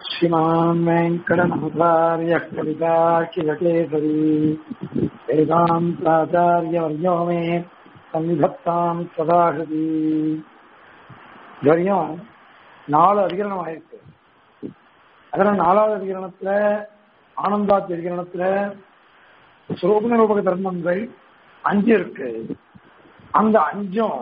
श्रीमान् वेङ्कटनाथार्यः कविताखिलकेसरी वेदान्ताचार्यवर्यो मे சன்னிதத்தாம் சதாகிருதி வரையும் நாலு அதிகரணம் ஆயிருக்கு அதில் நாலாவது அதிகரணத்துல ஆனந்தாத் அதிகரணத்துல சுரூப நிரூபக தர்மங்கள் அஞ்சு இருக்கு அந்த அஞ்சும்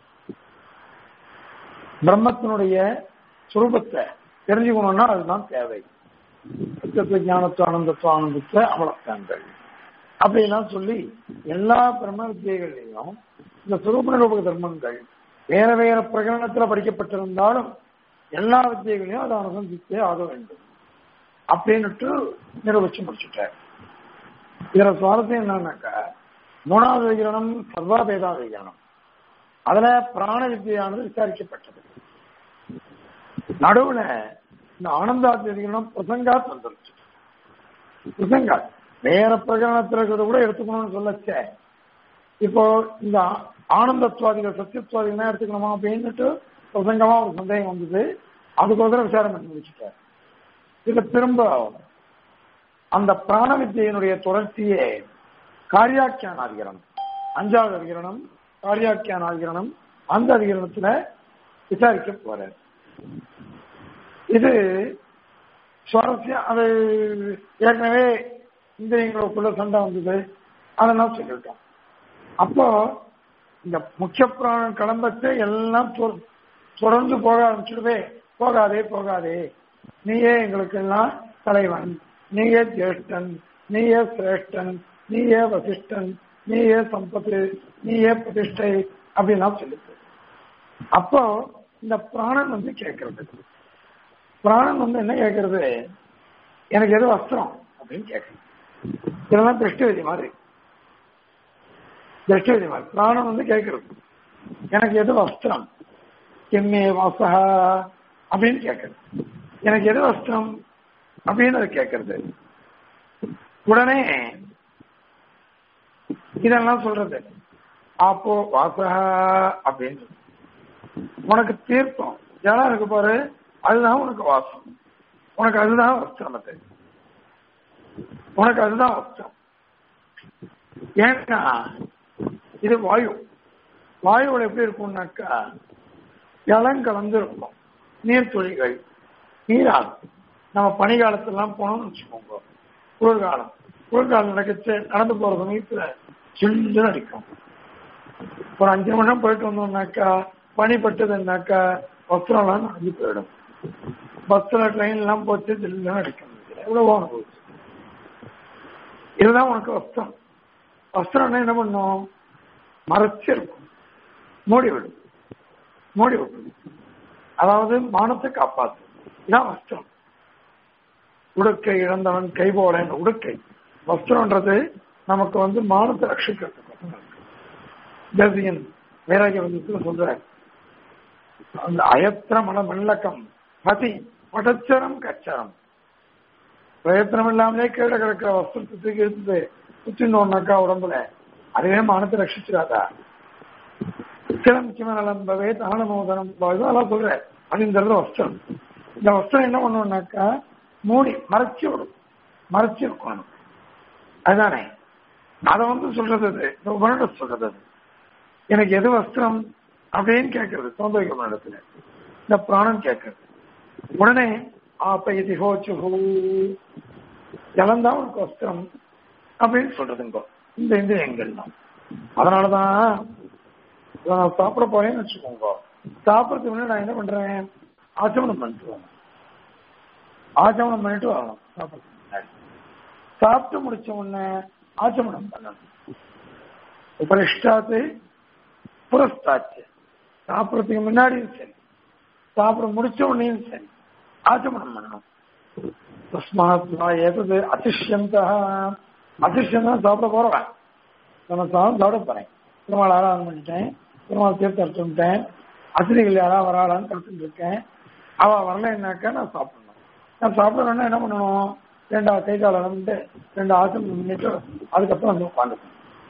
பிரம்மத்தினுடைய சுரூபத்தை தெரிஞ்சுக்கணும்னா அதுதான் தேவை சத்தியத்துவ ஞானத்துவ ஆனந்தத்துவ ஆனந்தத்துவ அமலத்தாங்கள் அப்படிலாம் சொல்லி எல்லா பிரம்ம வித்தியைகள்லையும் இந்த சுரூப நிரூபக தர்மங்கள் வேற வேற பிரகடனத்துல படிக்கப்பட்டிருந்தாலும் எல்லா வித்தியைகளையும் அதை அனுசந்தித்தே ஆக வேண்டும் அப்படின்னுட்டு நிரூபிச்சு முடிச்சுட்டார் இதுல சுவாரஸ்யம் என்னன்னாக்கா மூணாவது விகிரணம் சர்வாபேதா விகிரணம் அதுல பிராண வித்தியானது விசாரிக்கப்பட்டது நடுவுல இந்த ஆனந்தாத் விகிரணம் பிரசங்காத் வந்துருச்சு பிரசங்காத் வேற பிரகடனத்துல இருக்கிறத கூட எடுத்துக்கணும்னு சொல்லச்சே இப்போ இந்த ஆனந்தத்துவாதிகள் சத்தியத்துவாதிகள் எடுத்துக்கணுமா அப்படின்னுட்டு பிரசங்கமா ஒரு சந்தேகம் வந்தது அதுக்கோசரம் விசாரம் பண்ணி முடிச்சுட்டார் இதுல திரும்ப அந்த பிராண வித்தியினுடைய தொடர்ச்சியே காரியாக்கியான அதிகரணம் அஞ்சாவது அதிகரணம் காரியாக்கியான அதிகரணம் அந்த அதிகரணத்துல விசாரிக்க போறார் இது சுவாரஸ்யம் அது ஏற்கனவே இந்திரியங்களுக்குள்ள சண்டை வந்தது அதெல்லாம் சொல்லிட்டோம் அப்போ இந்த முக்கிய பிராணம் கிளம்பத்தை எல்லாம் தொடர்ந்து போக ஆரம்பிச்சுடுவே போகாதே போகாதே நீயே எங்களுக்கு எல்லாம் தலைவன் நீயே ஜேஷ்டன் நீயே சிரேஷ்டன் நீயே வசிஷ்டன் நீயே சம்பத்து நீயே பிரதிஷ்டை அப்படின்லாம் சொல்லுது அப்போ இந்த பிராணன் வந்து கேட்கறது பிராணன் வந்து என்ன கேட்கறது எனக்கு எது வஸ்திரம் அப்படின்னு கேட்கறது இதெல்லாம் திருஷ்டிவதி மாதிரி திருஷ்டிவதி மாதிரி பிராணன் வந்து கேட்கறது எனக்கு எது வஸ்திரம் எம்ஏ வாசகா அப்படின்னு கேட்கறது எனக்கு எது வஸ்திரம் அப்படின்னு அது கேட்கறது உடனே இதெல்லாம் சொல்றது அப்போ வாசகா அப்படின்னு உனக்கு தீர்த்தம் ஜலம் இருக்கு பாரு அதுதான் உனக்கு வாசம் உனக்கு அதுதான் வஸ்திரம் அது உனக்கு அதுதான் வஸ்திரம் ஏன்னா இது வாயு வாயுவோட எப்படி இருக்கும்னாக்கா ஜலம் கலந்து இருக்கும் நீர்த்துளிகள் நீராகும் நம்ம பனிகாலத்திலாம் போனோம்னு வச்சுக்கோங்க குளிர்காலம் குளிர்காலம் நடக்கச்சு நடந்து போற சமயத்துல சில்லுன்னு அடிக்கும் ஒரு அஞ்சு மணி நேரம் போயிட்டு வந்தோம்னாக்கா பனி பட்டதுன்னாக்கா வஸ்திரம்லாம் நனைஞ்சு போயிடும் பஸ்ல ட்ரெயின் எல்லாம் போச்சு சில்லுன்னு அடிக்கும் எவ்வளவோ அனுபவிச்சு இதுதான் உனக்கு வஸ்திரம் வஸ்திரம்னா என்ன பண்ணும் மறைச்சு இருக்கும் மூடி விடும் மூடி விடும் அதாவது மானத்தை காப்பாத்து இதான் வஸ்திரம் உடுக்கை இழந்தவன் கை போல உடுக்கை வஸ்திரம்ன்றது நமக்கு வந்து மானத்தை ரட்சிக்கிறதுக்கு தேசியன் வைராகிய வந்து சொல்ற அந்த அயத்திர மன மல்லக்கம் பதி படச்சரம் கச்சரம் பிரயத்தனம் இல்லாமலே கீழே கிடக்கிற வஸ்திரத்தை தூக்கி எடுத்து குத்தினோம்னாக்கா உடம்புல அதுவே மானத்தை ரட்சிச்சிடாதா சிலம் கிமநலம்பவே தானமோதனம் அதெல்லாம் சொல்ற அப்படின்றது வஸ்திரம் இந்த வஸ்திரம் என்ன பண்ணுவோம்னாக்கா மூடி மறைச்சு விடும் மறைச்சு இருக்கும் அதுதானே அதை வந்து சொல்றது அது இந்த உபனிட சொல்றது அது எனக்கு எது வஸ்திரம் அப்படின்னு கேட்கறது சௌந்தரிக இடத்துல இந்த பிராணம் கேட்கறது உடனே ஆப்ப இது ஹோச்சு ஜலந்தான் உனக்கு வஸ்திரம் அப்படின்னு சொல்றதுங்க இந்த இந்திரியங்கள் தான் அதனாலதான் நான் சாப்பிட போறேன்னு வச்சுக்கோங்க சாப்பிடறதுக்கு முன்னாடி நான் என்ன பண்றேன் ஆச்சமனம் பண்ணிட்டு வரணும் ஆச்சமனம் பண்ணிட்டு வரணும் சாப்பிடறதுக்கு முன்னாடி சாப்பிட்டு முடிச்ச உடனே ஆச்சமனம் பண்ணணும் உபரிஷ்டாத்து புரஸ்தாச்சு சாப்பிடறதுக்கு முன்னாடியும் சரி சாப்பிட முடிச்ச உடனேயும் சரி ஆச்சமனம் பண்ணணும் தஸ்மாத் ஏதது அதிஷ்யந்த அதிஷ்யம் தான் சாப்பிட போறவன் நம்ம சாதம் சாப்பிட போறேன் பெருமாள் ஆராதனை பண்ணிட்டேன் பெருமாள் தீர்த்து அடிச்சுட்டேன் அசிரிகள் யாராவது வராளான்னு கருத்துட்டு இருக்கேன் அவ வரலைன்னாக்கா நான் சாப்பிடணும் நான் சாப்பிடணும்னா என்ன பண்ணணும் ரெண்டாவது கை கால வந்து ரெண்டு ஆசனம் பண்ணிட்டு அதுக்கப்புறம் வந்து உட்காந்துக்கணும்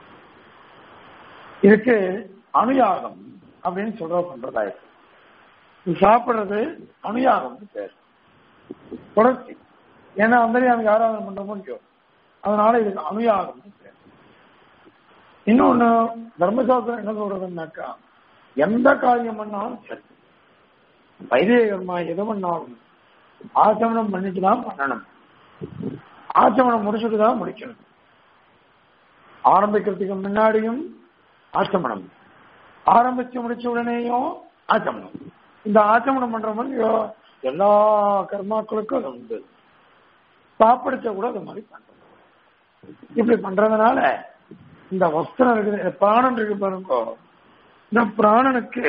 இதுக்கு அனுயாகம் அப்படின்னு சொல்ற சம்பிரதாயம் இது சாப்பிடுறது அனுயாகம் பேர் தொடர்ச்சி ஏன்னா அந்தரியாமுக்கு ஆராதனை பண்றோமோ இல்லையோ அதனால இதுக்கு அனுயாகம் இன்னொன்னு தர்மசாஸ்திரம் என்ன சொல்றதுன்னாக்கா எந்த காரியம் பண்ணாலும் சரி வைதிகர்மா எது பண்ணாலும் ஆச்சமனம் பண்ணிட்டு தான் பண்ணணும் ஆச்சமனம் முடிச்சுட்டு தான் முடிக்கணும் ஆரம்பிக்கிறதுக்கு முன்னாடியும் ஆச்சமனம் ஆரம்பிச்சு முடிச்ச உடனேயும் ஆச்சமனம் இந்த ஆச்சமனம் பண்ற மாதிரி எல்லா கர்மாக்களுக்கும் அது உண்டு சாப்பிடுச்ச கூட அது மாதிரி பண்றது இப்படி பண்றதுனால இந்த வஸ்திரம் இருக்குது பிராணன் இருக்கு பாருங்க இந்த பிராணனுக்கு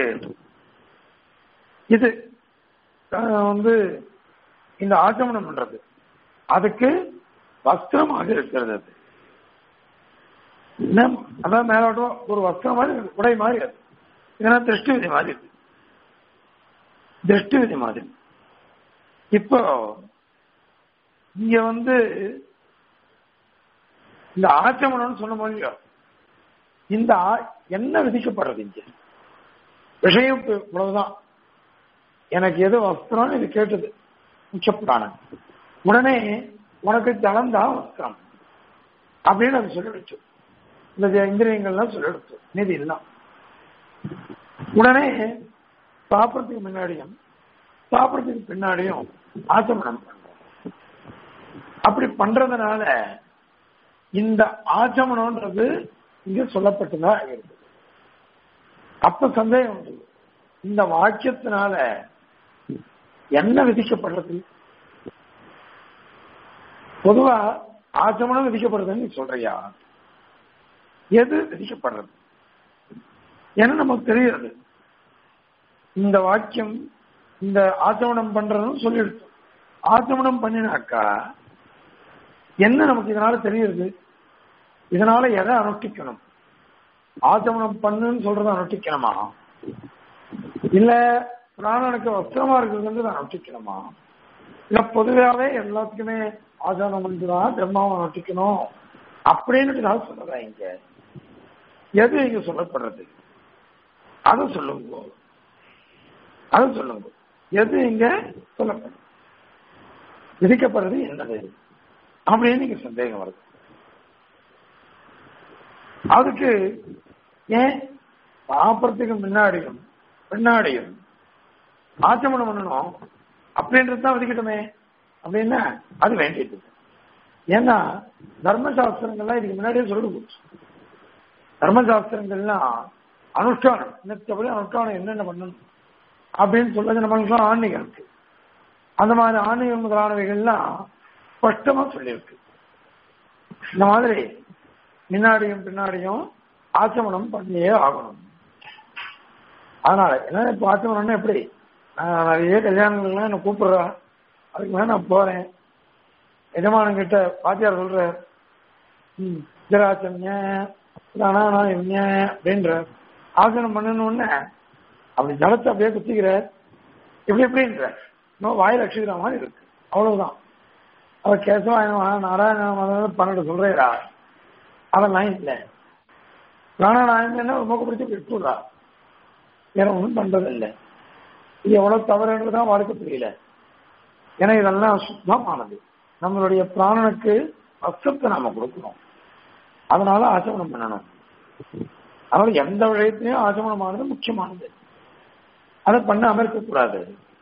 இது வந்து இந்த ஆச்சமனம் பண்றது அதுக்கு வஸ்திரமாக இருக்கிறது அது அதான் மேலோட்டம் ஒரு வஸ்திரம் மாதிரி உடை மாதிரி அது இதெல்லாம் திருஷ்டி விதி மாதிரி இருக்கு திருஷ்டி விதி மாதிரி இப்போ இங்க வந்து இந்த ஆச்சமனம்னு சொன்ன மொழியோ இந்த என்ன விதிக்கப்படுறது இங்க விஷயம் இவ்வளவுதான் எனக்கு எது வஸ்திரம் இது கேட்டது முச்சப்புராணன் உடனே உனக்கு ஜலந்தான் வஸ்திரம் அப்படின்னு அது சொல்லிடுச்சு இந்த இந்திரியங்கள்லாம் சொல்லிடுச்சு நிதி எல்லாம் உடனே சாப்பிட்றதுக்கு முன்னாடியும் சாப்பிட்றதுக்கு பின்னாடியும் ஆச்சமனம் பண்றோம் அப்படி பண்றதுனால இந்த ஆச்சமனம்ன்றது இங்க சொல்லப்பட்டுதான் இருக்கு அப்ப சந்தேகம் உண்டு இந்த வாக்கியத்தினால என்ன விதிக்கப்படுறது பொதுவா ஆச்சமனம் விதிக்கப்படுறதுன்னு நீ சொல்றியா எது விதிக்கப்படுறது ஏன்னா நமக்கு தெரியாது இந்த வாக்கியம் இந்த ஆச்சமனம் பண்றதுன்னு சொல்லிடுச்சு ஆச்சமனம் பண்ணினாக்கா என்ன நமக்கு இதனால தெரியுது இதனால எதை அனுஷ்டிக்கணும் ஆச்சமனம் பண்ணுன்னு சொல்றத அனுஷ்டிக்கணுமா இல்ல பிராணனுக்கு வஸ்திரமா இருக்கிறது அனுஷ்டிக்கணுமா இல்ல பொதுவாகவே எல்லாத்துக்குமே ஆச்சாரம் பண்ணிட்டுதான் பிரம்மாவை அனுஷ்டிக்கணும் அப்படின்னு நான் சொல்றேன் இங்க எது இங்க சொல்லப்படுறது அதை சொல்லுங்க அதை சொல்லுங்க எது இங்க சொல்லப்படுது விதிக்கப்படுறது என்னது அப்படின்னு இங்க சந்தேகம் வருது அதுக்கு ஏன் சாப்பிட்றதுக்கு முன்னாடியும் பின்னாடியும் ஆச்சமனம் பண்ணணும் அப்படின்றது தான் விதிக்கட்டுமே அப்படின்னா அது வேண்டியது ஏன்னா தர்மசாஸ்திரங்கள்லாம் இதுக்கு முன்னாடியே சொல்லி போச்சு தர்மசாஸ்திரங்கள்லாம் அனுஷ்டானம் நித்தபடி அனுஷ்டானம் என்னென்ன பண்ணணும் அப்படின்னு சொல்றது நம்மளுக்கு ஆன்மீகம் இருக்கு அந்த மாதிரி ஆன்மீகம் முதலானவைகள்லாம் ஸ்பஷ்டமா சொல்லியிருக்கு இந்த மாதிரி முன்னாடியும் பின்னாடியும் ஆச்சமனம் பண்ணியே ஆகணும் அதனால என்ன இப்ப ஆச்சமனம்னா எப்படி நான் நிறைய கல்யாணங்கள்லாம் என்ன கூப்பிடுறா அதுக்கு மேல நான் போறேன் எஜமானன் கிட்ட பாத்தியார் சொல்ற ம் ஜராச்சன்ய அனானாயம்ய அப்படின்ற ஆசனம் பண்ணணும்னு அப்படி ஜலத்தை அப்படியே குத்திக்கிற இப்படி எப்படின்ற இன்னும் வாயில் அடிச்சுக்கிற மாதிரி இருக்கு அவ்வளவுதான் அவர் கேசவாயனம் நாராயண பன்னெண்டு சொல்றேடா அதெல்லாம் இல்லை பிராணாயனம் என்ன ரொம்ப பிடிச்சி விட்டுடுறா வேற ஒன்றும் பண்றது இல்லை இது எவ்வளவு தவறுன்றதுதான் வாழ்க்கை புரியல ஏன்னா இதெல்லாம் சுத்தமானது நம்மளுடைய பிராணனுக்கு அசத்தை நாம கொடுக்கணும் அதனால ஆச்சமனம் பண்ணணும் அதனால எந்த விஷயத்திலையும் ஆச்சமனமானது முக்கியமானது அதை பண்ணாம இருக்கக்கூடாது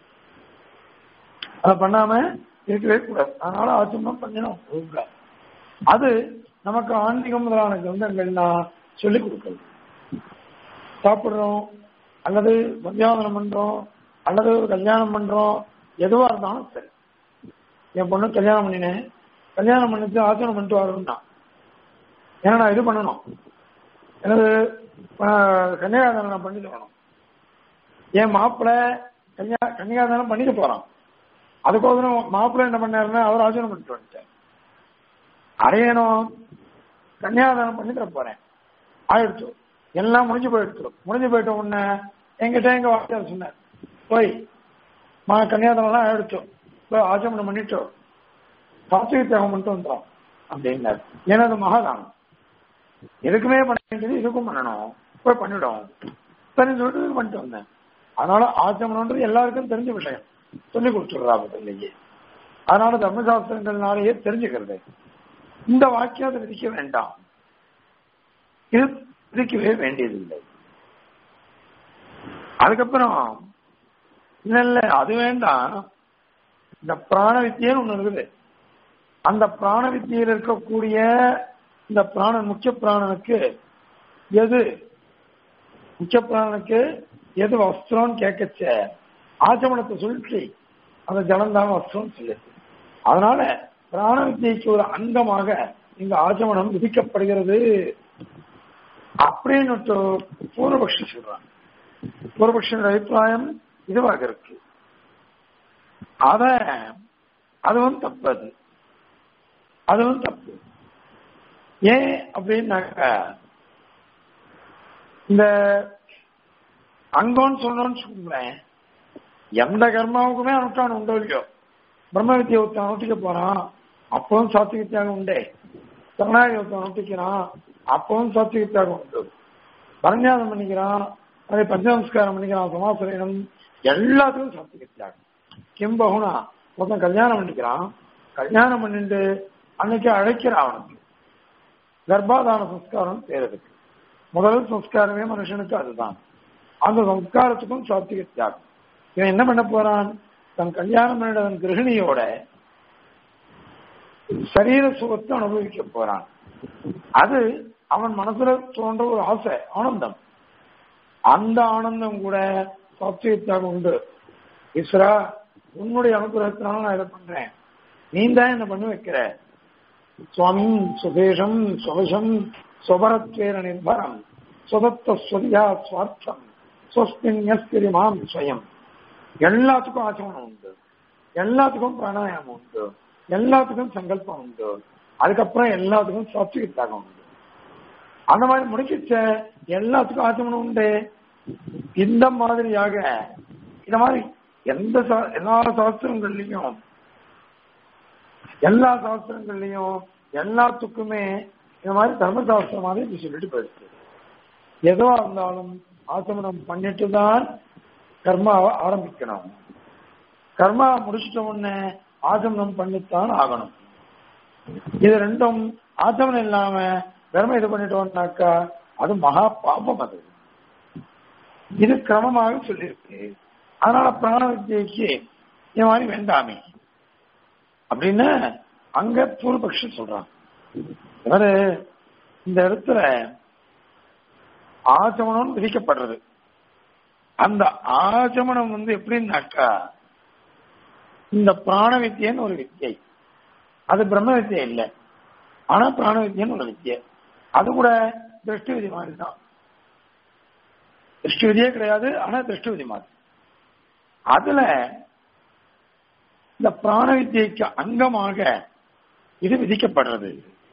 அதை பண்ணாம இருக்கவே கூடாது அதனால ஆச்சமனம் பண்ணணும் கூடாது அது நமக்கு ஆன்மீகம் முதலான கிரந்தங்கள்லாம் சொல்லிக் கொடுக்குறது சாப்பிடுறோம் அல்லது சந்தியாவதனம் பண்றோம் அல்லது ஒரு கல்யாணம் பண்றோம் எதுவா இருந்தாலும் சரி என் பொண்ணு கல்யாணம் பண்ணினேன் கல்யாணம் பண்ணிட்டு ஆச்சரணம் பண்ணிட்டு வரணும்னா ஏன்னா நான் இது பண்ணணும் எனது கன்னியாதானம் நான் பண்ணிட்டு வரணும் என் மாப்பிள்ளை கன்னியா கன்னியாதானம் பண்ணிட்டு போறான் அதுக்கோசரம் மாப்பிள்ளை என்ன பண்ணாருன்னா அவர் ஆச்சரணம் பண்ணிட்டு வந்துட்டார் அடையணும் கன்னியாதானம் பண்ணி தர போறேன் ஆயிடுச்சு எல்லாம் முடிஞ்சு போயிடுச்சு முடிஞ்சு போயிட்ட உடனே எங்கிட்ட எங்க வாத்தியார் சொன்னார் போய் மா கன்னியாதானம் ஆயிடுச்சு போய் ஆச்சமனம் பண்ணிட்டோம் சாத்விக தியாகம் பண்ணிட்டு வந்துடும் அப்படின்னாரு ஏன்னா அது மகாதானம் எதுக்குமே பண்ண வேண்டியது இதுக்கும் பண்ணணும் போய் பண்ணிவிடும் சரி சொல்லிட்டு இது பண்ணிட்டு வந்தேன் அதனால ஆச்சமனம்ன்றது எல்லாருக்கும் தெரிஞ்ச விஷயம் சொல்லி கொடுத்துடுறா இல்லையே அதனால தர்மசாஸ்திரங்கள்னாலேயே தெரிஞ்சுக்கிறது இந்த வாக்கியம் அதை விதிக்க வேண்டாம் இது விதிக்கவே வேண்டியதில்லை அதுக்கப்புறம் இல்ல இல்ல அது வேண்டாம் இந்த பிராண வித்தியன்னு ஒண்ணு இருக்குது அந்த பிராண வித்தியில் இருக்கக்கூடிய இந்த பிராணன் முக்கிய பிராணனுக்கு எது முக்கிய பிராணனுக்கு எது வஸ்திரம்னு கேட்கச்ச ஆச்சமனத்தை சொல்லிட்டு அந்த ஜலந்தான் வஸ்திரம் சொல்லுது அதனால பிராண வித்தியைக்கு ஒரு அங்கமாக இங்க ஆச்சமனம் விதிக்கப்படுகிறது அப்படின்னு பூர்வபக்ஷி சொல்றாங்க பூர்வபக்ஷனுடைய அபிப்பிராயம் இதுவாக இருக்கு அத அதுவும் தப்பு அது அதுவும் தப்பு ஏன் அப்படின்னாக்க இந்த அங்கம்னு சொல்லணும்னு சொல்றேன் எந்த கர்மாவுக்குமே அனுஷ்டானம் உண்டோ இல்லையோ பிரம்ம வித்தியை ஒருத்தன் அனுஷ்டிக்க போறான் அப்பவும் சாத்விக தியாகம் உண்டே சரணாகி ஒருத்தன் அனுஷ்டிக்கிறான் அப்பவும் சாத்விக தியாகம் உண்டு பரஞ்சாதம் பண்ணிக்கிறான் அதே பஞ்சநமஸ்காரம் பண்ணிக்கிறான் சமாசனம் எல்லாத்துக்கும் சாத்விக தியாகம் கிம்பகுனா ஒருத்தன் கல்யாணம் பண்ணிக்கிறான் கல்யாணம் பண்ணிட்டு அன்னைக்கு அழைக்கிறான் அவனுக்கு கர்ப்பாதான சம்ஸ்காரம் பேரதுக்கு முதல் சம்ஸ்காரமே மனுஷனுக்கு அதுதான் அந்த சம்ஸ்காரத்துக்கும் சாத்விக தியாகம் இவன் என்ன பண்ண போறான் தன் கல்யாணம் பண்ணிடவன் கிரகிணியோட சரீர சுகத்தை அனுபவிக்க போறான் அது அவன் மனசுல தோன்ற ஒரு ஆசை ஆனந்தம் அந்த ஆனந்தம் கூட சாத்விக தியாகம் உண்டு ஈஸ்வரா உன்னுடைய அனுகிரகத்தினால நான் இதை பண்றேன் நீ தான் என்ன பண்ண வைக்கிற சுவாமி சுதேஷம் சுவசம் சுவரத்வேர நிர்பரம் சுதத்த ஸ்வதியா சுவார்த்தம் ஸ்வஸ்தின்யஸ்திரி மாம் ஸ்வயம் எல்லாத்துக்கும் ஆச்சமனம் உண்டு எல்லாத்துக்கும் பிராணாயாமம் உண்டு எல்லாத்துக்கும் சங்கல்பம் உண்டு அதுக்கப்புறம் எல்லாத்துக்கும் சாத்விக தியாகம் உண்டு அந்த மாதிரி முடிக்கிச்ச எல்லாத்துக்கும் ஆச்சமனம் உண்டு இந்த மாதிரியாக இந்த மாதிரி எந்த எல்லா சாஸ்திரங்கள்லயும் எல்லா சாஸ்திரங்கள்லயும் எல்லாத்துக்குமே இந்த மாதிரி தர்மசாஸ்திரமாக இது சொல்லிட்டு போயிடுச்சு எதுவா இருந்தாலும் ஆசமனம் பண்ணிட்டு தான் கர்மாவை ஆரம்பிக்கணும் கர்மா முடிச்சிட்ட உடனே ஆசமனம் பண்ணித்தான் ஆகணும் இது ரெண்டும் ஆசமனம் இல்லாம கர்மம் இது பண்ணிட்டோம்னாக்கா அது மகா பாபம் அது இது கிரமமாக சொல்லியிருக்கு அதனால பிராண வித்தியைக்கு இந்த மாதிரி வேண்டாமே அப்படின்னு அங்க பூர்வபக்ஷி சொல்றான் இவரு இந்த இடத்துல ஆச்சமனம் விதிக்கப்படுறது அந்த ஆச்சமனம் வந்து எப்படின்னாக்கா இந்த பிராண வித்தியன்னு ஒரு வித்தியை அது பிரம்ம வித்தியை இல்லை ஆனா பிராண வித்தியன்னு ஒரு வித்தியை அது கூட திருஷ்டி விதி மாதிரி தான் திருஷ்டி விதியே கிடையாது ஆனா திருஷ்டி விதி மாதிரி அதுல இந்த பிராண வித்தியைக்கு அங்கமாக இது விதிக்கப்படுறது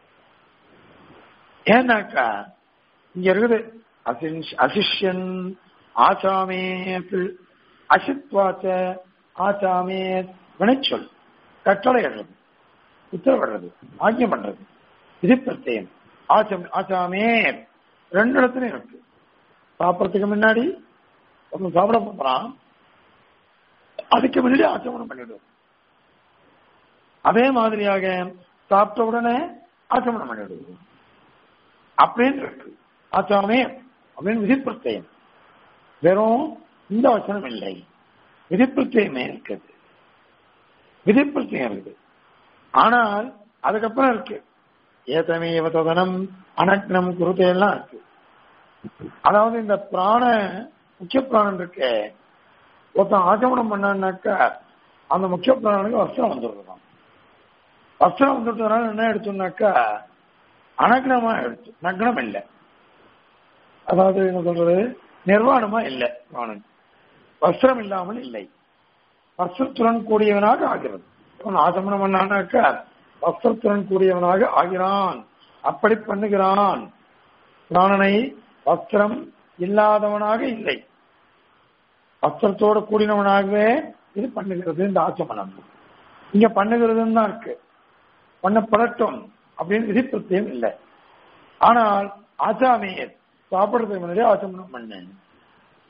ஏன்னாக்கா இங்க இருக்குது அசிஷ்யன் ஆச்சாமேத் அசித்வாச்ச ஆச்சாமேத் வினைச்சொல் கட்டளை இடுறது உத்தரவிடுறது ஆக்கியம் பண்றது இது பிரத்யம் ஆச்சம் ஆச்சாமே ரெண்டு இடத்துலயும் இருக்கு சாப்பிடறதுக்கு முன்னாடி ஒருத்தன் சாப்பிட போறான் அதுக்கு முன்னாடி ஆச்சமனம் பண்ணிடுவோம் அதே மாதிரியாக சாப்பிட்ட உடனே ஆச்சமனம் பண்ணிடுவோம் அப்படின்னு இருக்கு ஆச்சாமே அப்படின்னு விதிப்பிரத்தயம் வெறும் இந்த வசனம் இல்லை விதிப்பிரத்தயமே இருக்குது விதிப்பிரத்தயம் இருக்குது ஆனால் அதுக்கப்புறம் இருக்கு ஏதமேவ ததனம் அனக்னம் குருத்தை எல்லாம் இருக்கு அதாவது இந்த பிராண முக்கிய பிராணம் இருக்க ஒருத்தன் ஆச்சமனம் பண்ணான்னாக்கா அந்த முக்கிய பிராணனுக்கு வஸ்திரம் வந்துடுறதாம் வஸ்திரம் வந்துட்டதுனால என்ன எடுத்தோம்னாக்கா அனக்னமா எடுத்து நக்னம் இல்லை அதாவது என்ன சொல்றது நிர்வாணமா இல்லை பிராணன் வஸ்திரம் இல்லாமல் இல்லை வஸ்திரத்துடன் கூடியவனாக ஆகிறது ஆசமனம் பண்ணானாக்கா வஸ்திரத்துடன் கூடியவனாக ஆகிறான் அப்படி பண்ணுகிறான் பிராணனை வஸ்திரம் இல்லாதவனாக இல்லை வஸ்திரத்தோடு கூடினவனாகவே இது பண்ணுகிறது இந்த ஆச்சமனம் இங்க பண்ணுகிறதுன்னு தான் இருக்கு பண்ணப்படட்டும் அப்படின்னு விதிப்பிரத்தியம் இல்லை ஆனால் ஆச்சாமியே சாப்பிடுறதுக்கு முன்னாடி ஆச்சமனம் பண்ணேன்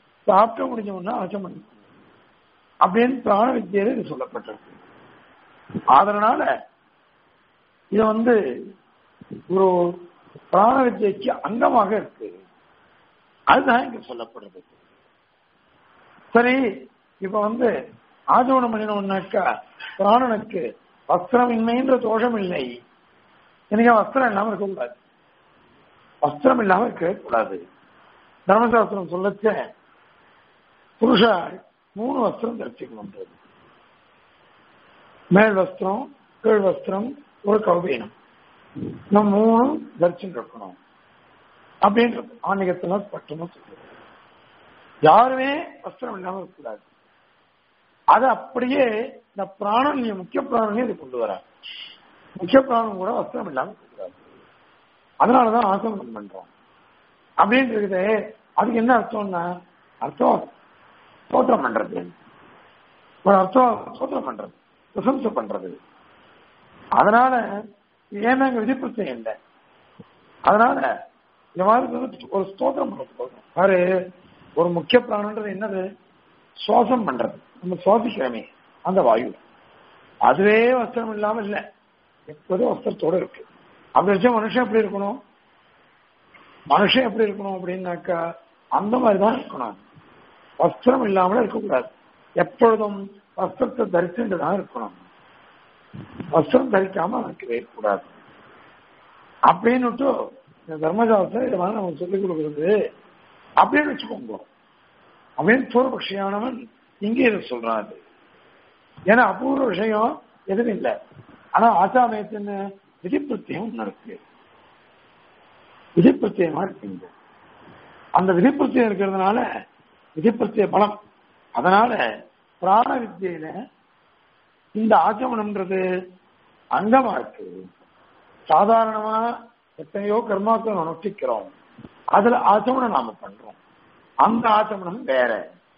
சாப்பிட்டு முடிஞ்ச உடனே ஆச்சமனம் அப்படின்னு பிராண வித்தியில இது சொல்லப்பட்டிருக்கு அதனால இது வந்து ஒரு பிராண வித்யக்கு அங்கமாக இருக்கு அதுதான் இங்க சொல்லப்படுறது சரி இப்ப வந்து ஆஜோனம் பண்ணினோம்னாக்கா பிராணனுக்கு வஸ்திரமின்மைன்ற தோஷம் இல்லை எனக்கு வஸ்திரம் இல்லாம இருக்கக்கூடாது வஸ்திரம் இல்லாம இருக்கவே கூடாது தர்மசாஸ்திரம் சொல்லச்ச புருஷா மூணு வஸ்திரம் தரிச்சுக்கணும் மேல் வஸ்திரம் கீழ் வஸ்திரம் ஒரு கௌபீனம் நம்ம மூணும் தரிச்சுட்டு இருக்கணும் அப்படின்றது ஆன்மீகத்துல பட்டமா சொல்றது யாருமே வஸ்திரம் இல்லாம இருக்கக்கூடாது அது அப்படியே இந்த பிராணம் முக்கிய பிராணனே இது கொண்டு வர முக்கிய பிராணம் கூட வஸ்திரம் இல்லாம இருக்கக்கூடாது அதனாலதான் ஆசமனம் பண்றோம் அப்படின்னு இருக்குது அதுக்கு என்ன அர்த்தம்னா அர்த்தம் ஸ்தோத்திரம் பண்றது ஒரு அர்த்தம் ஸ்தோத்திரம் பண்றது பிரசம்சை பண்றது அதனால ஏன்னா இங்க விதிப்பிரச்சனை இல்லை அதனால இந்த மாதிரி வந்து ஒரு ஸ்தோத்திரம் பண்ண போதும் பாரு ஒரு முக்கிய பிராணன்றது என்னது சுவாசம் பண்றது நம்ம சுவாசிக்கிறோமே அந்த வாயு அதுவே வஸ்திரம் இல்லாம இல்ல எப்போதும் வஸ்திரத்தோட இருக்கு அப்படி வச்சா மனுஷன் எப்படி இருக்கணும் மனுஷன் எப்படி இருக்கணும் அப்படின்னாக்கா அந்த மாதிரிதான் இருக்கணும் வஸ்திரம் இல்லாமல் இருக்கக்கூடாது எப்பொழுதும் வஸ்திரத்தை தரிச்சுட்டு தான் இருக்கணும் வஸ்திரம் தரிக்காம இருக்கவே கூடாது அப்படின்னுட்டு இந்த தர்மசாஸ்திரம் இதை மாதிரி நமக்கு சொல்லிக் கொடுக்குறது அப்படின்னு வச்சுக்கோங்க அப்படின்னு பூர்வபக்ஷியானவன் இங்கே இதை சொல்றாரு ஏன்னா அபூர்வ விஷயம் எதுவும் இல்லை ஆனா ஆச்சாமயத்தின் விதிப்பிரத்தியம் ஒண்ணு இருக்கு விதிப்பிரத்தியமா இருக்குங்க அந்த விதிப்பிரத்தியம் இருக்கிறதுனால விதிப்பிரத்திய பலம் அதனால பிராண வித்தியில இந்த ஆச்சமனம்ன்றது அங்கமா இருக்கு சாதாரணமா எத்தனையோ கர்மாக்கள் அனுஷ்டிக்கிறோம் அதுல ஆச்சமனம் நாம பண்றோம் அந்த ஆச்சமனம் வேற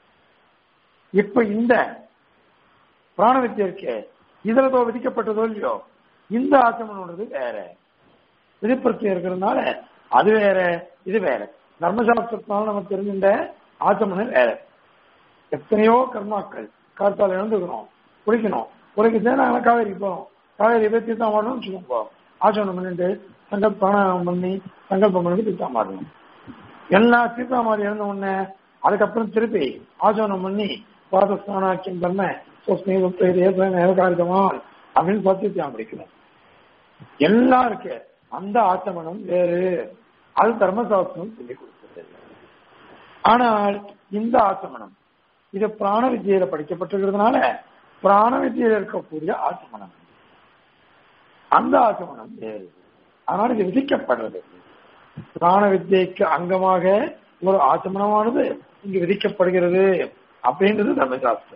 இப்ப இந்த பிராண வித்தியை இருக்கே இதுல தோ விதிக்கப்பட்டதோ இல்லையோ இந்த ஆச்சமனம்ன்றது வேற விதிப்பிரத்தியம் இருக்கிறதுனால அது வேற இது வேற தர்மசாஸ்திரத்தினால நம்ம தெரிஞ்சின்ற ஆச்சமனம் வேற எத்தனையோ கர்மாக்கள் காத்தால எழுந்துக்கணும் குளிக்கணும் குளிக்கிட்டே நாங்கள் காவேரி போறோம் காவேரி போய் தீர்த்தம் மாடணும்னு வச்சுக்கோங்க ஆச்சமனம் பண்ணிட்டு சங்கல்ப பிராணாயம் பண்ணி சங்கல்பம் பண்ணி தீர்த்தம் மாடணும் எல்லா தீர்த்தம் மாறி எழுந்த உடனே அதுக்கப்புறம் திருப்பி ஆச்சமனம் பண்ணி பாதஸ்தானாக்கியம் பண்ண சொஸ்மி ஏகாரிதமால் அப்படின்னு சத்தியத்தியம் படிக்கணும் எல்லாம் இருக்கு அந்த ஆச்சமனம் வேறு அது தர்மசாஸ்திரம் சொல்லி கொடுத்தது ஆனால் இந்த ஆச்சமனம் இது பிராண வித்தியில படிக்கப்பட்டிருக்கிறதுனால பிராண வித்தியில இருக்கக்கூடிய ஆச்சமனம் அந்த ஆச்சமனம் வேறு அதனால இது விதிக்கப்படுறது பிராண வித்தியைக்கு அங்கமாக ஒரு ஆச்சமனமானது இங்கு விதிக்கப்படுகிறது அப்படின்றது தர்மசாஸ்திரம்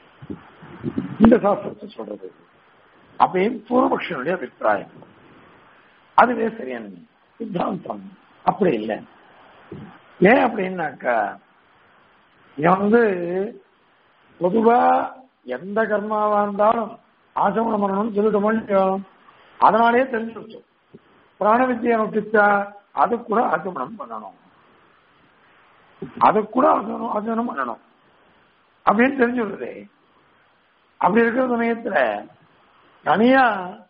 இந்த சாஸ்திரத்தை சொல்றது அப்படின்னு பூர்வபக்ஷனுடைய அபிப்பிராயம் அதுவே சரியான சித்தாந்தம் அப்படி இல்லை ஏன் அப்படின்னாக்கா இவன் வந்து பொதுவா எந்த கர்மாவா இருந்தாலும் ஆசமனம் பண்ணணும்னு சொல்லிட்டு முடியும் அதனாலே தெரிஞ்சு வச்சோம் பிராண வித்தியை நோட்டிச்சா அது கூட ஆசமனம் பண்ணணும் அது கூட ஆசனம் ஆசனம் பண்ணணும் அப்படின்னு தெரிஞ்சு விடுதே அப்படி இருக்கிற சமயத்துல தனியா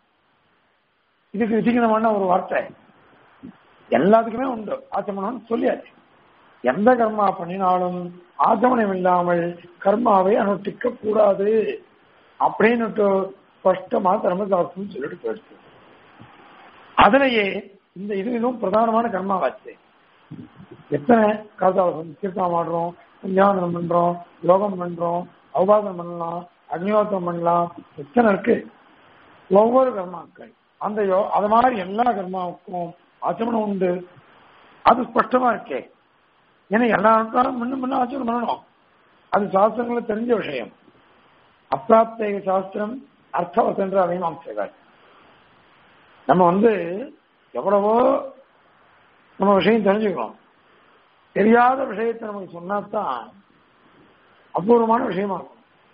இதுக்கு விதிக்கணுமான ஒரு வார்த்தை எல்லாத்துக்குமே உண்டு ஆச்சமனம் சொல்லியாச்சு எந்த கர்மா பண்ணினாலும் ஆச்சமனம் இல்லாமல் கர்மாவை அனுஷ்டிக்க கூடாது அப்படின்னு ஸ்பஷ்டமா தர்மசாஸ்திரம் சொல்லிட்டு போயிடுச்சு அதுலயே இந்த இது இதுவும் பிரதானமான கர்மாவாச்சு எத்தனை காசாவசம் தீர்த்தம் ஆடுறோம் சந்தியாவந்தனம் பண்றோம் யோகம் பண்றோம் அவுபாதனம் பண்ணலாம் அக்னியோத்தம் பண்ணலாம் எத்தனை இருக்கு ஒவ்வொரு கர்மாக்கள் அந்த யோ அது மாதிரி எல்லா கர்மாவுக்கும் ஆச்சமனம் உண்டு அது ஸ்பஷ்டமா இருக்கே ஏன்னா எல்லா நாட்களும் முன்ன முன்ன ஆச்சமனம் பண்ணணும் அது சாஸ்திரங்கள தெரிஞ்ச விஷயம் அப்பிராப்தேக சாஸ்திரம் அர்த்தவசன்ற அவைமாம்சைகள் நம்ம வந்து எவ்வளவோ நம்ம விஷயம் தெரிஞ்சுக்கணும் தெரியாத விஷயத்தை நமக்கு சொன்னாதான் அபூர்வமான விஷயமா இருக்கும்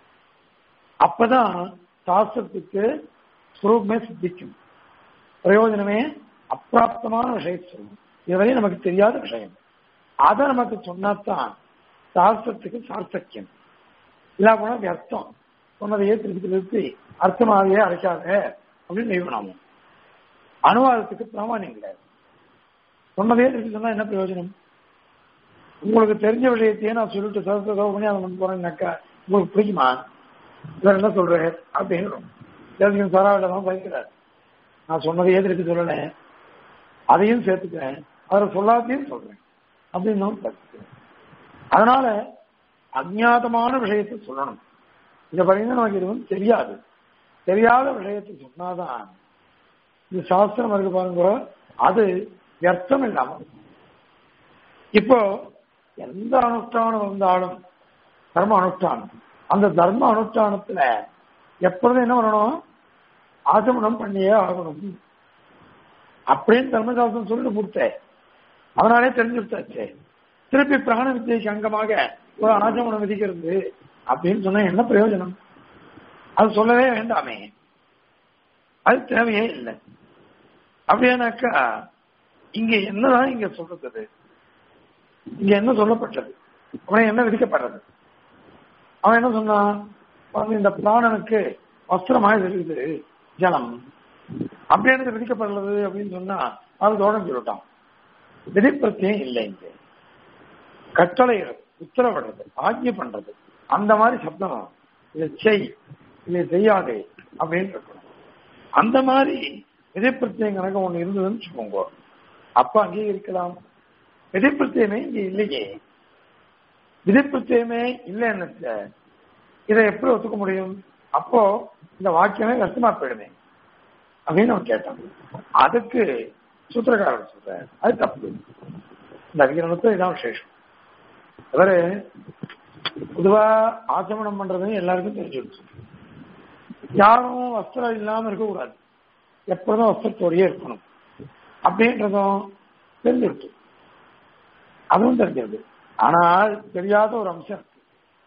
அப்பதான் சாஸ்திரத்துக்கு சுரூபமே சித்திக்கும் பிரயோஜனமே அப்பிராப்தமான விஷயத்தை சொல்லும் இதுவரை நமக்கு தெரியாத விஷயம் அதை நமக்கு சொன்னாதான் சாஸ்திரத்துக்கு சார்த்தக்கியம் இல்லா போனா வியர்த்தம் சொன்னதையே திருப்பி திருப்பி அர்த்தமாகவே அழைக்காத அப்படின்னு நியமனம் அனுவாதத்துக்கு பிராமணியம் கிடையாது சொன்னதே திருப்பி சொன்னா என்ன பிரயோஜனம் உங்களுக்கு தெரிஞ்ச விஷயத்தையே நான் சொல்லிட்டு சதத்தை பண்ணி அதை பண்ண போறேன்னாக்கா உங்களுக்கு பிடிக்குமா இவர் என்ன சொல்றாரு அப்படின்னு தெரிஞ்சுக்கணும் சராவில தான் பயக்கிறார் நான் சொன்னதையே திருப்பி சொல்லல அதையும் சேர்த்துக்கிறேன் அவரை சொல்லாதையும் சொல்றேன் அப்படின்னு நான் பார்த்துக்கிறேன் அதனால அஜாதமான விஷயத்தை சொல்லணும் இதை பார்த்தீங்கன்னா நமக்கு இது வந்து தெரியாது தெரியாத விஷயத்தை சொன்னாதான் இது சாஸ்திரம் இருக்கு பாருங்க அது வியர்த்தம் இல்லாம இருக்கும். இப்போ எந்த அனுஷ்டானம் வந்தாலும் தர்ம அனுஷ்டானம் அந்த தர்ம அனுஷ்டானத்துல எப்பொழுதும் என்ன பண்ணணும் ஆச்சமனம் பண்ணியே ஆகணும் அப்படின்னு தர்மசாஸ்திரம் சொல்லிட்டு கொடுத்தேன் அதனாலே தெரிஞ்சு விட்டாச்சு திருப்பி பிராண வித்தியைக்கு அங்கமாக ஒரு ஆச்சமனம் விதிக்கிறது அப்படின்னு சொன்னா என்ன பிரயோஜனம் அது சொல்லவே வேண்டாமே அது தேவையே இல்லை அப்படியானாக்கா இங்க என்னதான் இங்க சொல்றது இங்க என்ன சொல்லப்பட்டது அவன் என்ன விதிக்கப்பட்டது அவன் என்ன சொன்னான் வந்து இந்த பிராணனுக்கு வஸ்திரமாக இருக்குது ஜலம் அப்படின்னு விதிக்கப்படுறது அப்படின்னு சொன்னா அது தோடம் சொல்லிட்டான் விதிப்பிரத்தியம் இல்லை இங்க கட்டளை உத்தரவிடுறது ஆஜ்ஞை பண்றது அந்த மாதிரி சப்தம் இதை செய் இதை செய்யாதே அப்படின்னு இருக்கணும் அந்த மாதிரி விதைப்பிரத்தியம் கணக்கு ஒண்ணு இருந்ததுன்னு வச்சுக்கோங்க அப்ப அங்கேயே இருக்கலாம் விதைப்பிரத்தியமே இங்க இல்லையே விதைப்பிரத்தியமே இல்லைன்னு இதை எப்படி ஒத்துக்க முடியும் அப்போ இந்த வாக்கியமே கஷ்டமா போயிடுமே அப்படின்னு அவன் கேட்டான் அதுக்கு சூத்திரக்காரர் சொல்ற அது தப்பு இந்த அதிகரணத்துல இதான் விசேஷம் அவரு பொதுவா ஆச்சமனம் பண்றது எல்லாருக்கும் தெரிஞ்சிருச்சு யாரும் வஸ்திரம் இல்லாம இருக்கக்கூடாது எப்பொழுதும் வஸ்திரத்தோடயே இருக்கணும் அப்படின்றதும் தெரிஞ்சிருக்கு அதுவும் தெரிஞ்சது ஆனால் தெரியாத ஒரு அம்சம் இருக்கு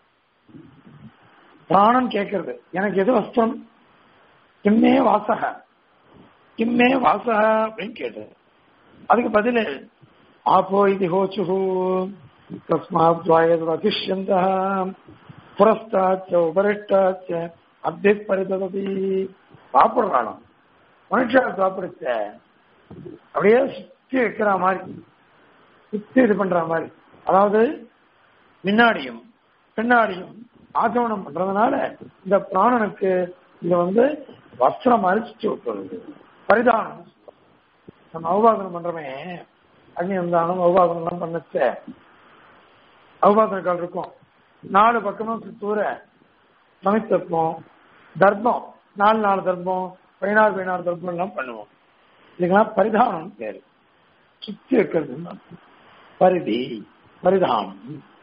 பிராணம் கேட்கறது எனக்கு எது வஸ்திரம் கிம்மே வாசக கிம்மே வாசக அப்படின்னு கேட்டது அதுக்கு பதில் ஆப்போ இது ஹோச்சுஹு தஸ்மாத் துவாயது அதிஷ்யந்த புரஸ்தாச்ச உபரிஷ்டாச்ச அப்படி பரிதபதி சாப்பிடுறானோ மனுஷன் சாப்பிடுச்ச அப்படியே சுத்தி வைக்கிற மாதிரி சுத்தி இது பண்ற மாதிரி அதாவது முன்னாடியும் பின்னாடியும் ஆச்சமனம் பண்றதுனால இந்த பிராணனுக்கு இத வந்து வஸ்திரம் மாதிரி சுத்தி விட்டுறது பரிதானம் நம்ம அவபாதனம் பண்றோமே அக்னியந்தானம் அவபாதனம் எல்லாம் பண்ணச்ச அவபாதன கால் இருக்கும் நாலு பக்கமும் சுத்தூர சமைத்தப்போம் தர்மம் நாலு நாலு தர்மம் பதினாறு பதினாறு தர்மம் எல்லாம் பண்ணுவோம் இதுக்கெல்லாம் பரிதானம் பேரு சுத்தி வைக்கிறது பரிதி பரிதானம்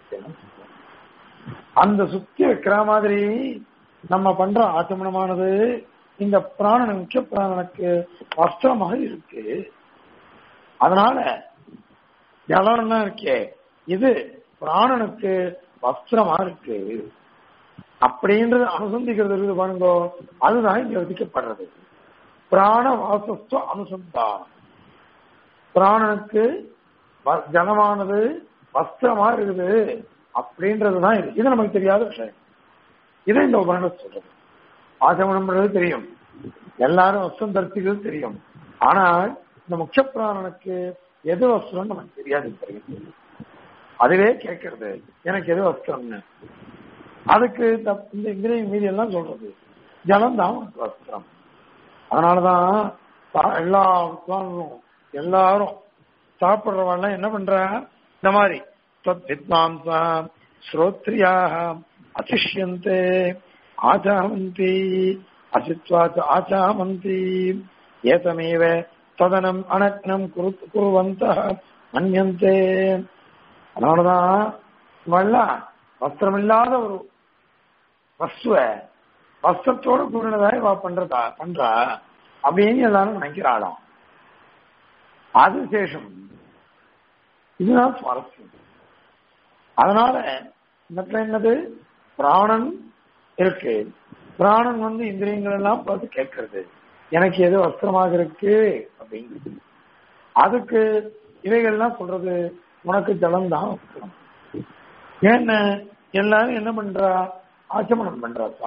அந்த சுத்தி வைக்கிற மாதிரி நம்ம பண்ற ஆச்சமனமானது இந்த பிராணன் முக்கிய பிராணனுக்கு வஸ்திரமாக இருக்கு அதனால ஜலம் இருக்கே இது பிராணனுக்கு வஸ்திரமா இருக்கு அப்படின்றது அனுசந்திக்கிறது இருக்குது பாருங்க அதுதான் இங்க விதிக்கப்படுறது பிராண வாசஸ்து அனுசந்தானம் பிராணனுக்கு வ- ஜலமானது வஸ்திரமா இருக்குது அப்படின்றதுதான் இது இது நமக்கு தெரியாத விஷயம் இதை இந்த உபரணம் சொல்றது ஆச்சமனம் பண்றது தெரியும் எல்லாரும் வஸ்திரம் தரிசிக்கிறது தெரியும் ஆனால் இந்த முக்கிய பிராணனுக்கு எது வஸ்திரம் நமக்கு தெரியாது தெரியும் அதுவே கேட்கறது எனக்கு எது வஸ்திரம்னு அதுக்கு இந்த- இந்த இந்திரியம் மீதி எல்லாம் சொல்றது ஜலம் தான் உனக்கு வஸ்திரம் அதனாலதான் சா- எல்லா வித்வான்களும் எல்லாரும் சாப்பிடுறவெல்லாம் என்ன பண்றா இந்த மாதிரி தத் வித்வாம்சா ஸ்ரோத்ரியாக அதிஷ்யந்தே ஆச்சாமந்தி அசித்வாச்ச ஆச்சாமந்தி ஏதமேவ ததனம் அனக்னம் குரு குருவந்த மன்யந்தே அதனாலதான் இவெல்லாம் வஸ்திரமில்லாத ஒரு வஸ்துவ வஸ்திரத்தோட கூடினதா இவ பண்றதா பண்றா அப்படின்னு எல்லாரும் நினைக்கிறாளாம் அது விசேஷம் இதுதான் சுவாரஸ்யம் அதனால இந்த இடத்துல என்னது பிராணன் இருக்கு பிராணன் வந்து இந்திரியங்கள் எல்லாம் பார்த்து கேட்கறது எனக்கு எது வஸ்திரமாக இருக்கு அப்படிங்கிறது அதுக்கு இவைகள்லாம் சொல்றது உனக்கு ஜலம் தான் வஸ்திரம் ஏன்னா எல்லாரும் என்ன பண்றா ஆச்சமனம் பண்றா சாப்பிட்டு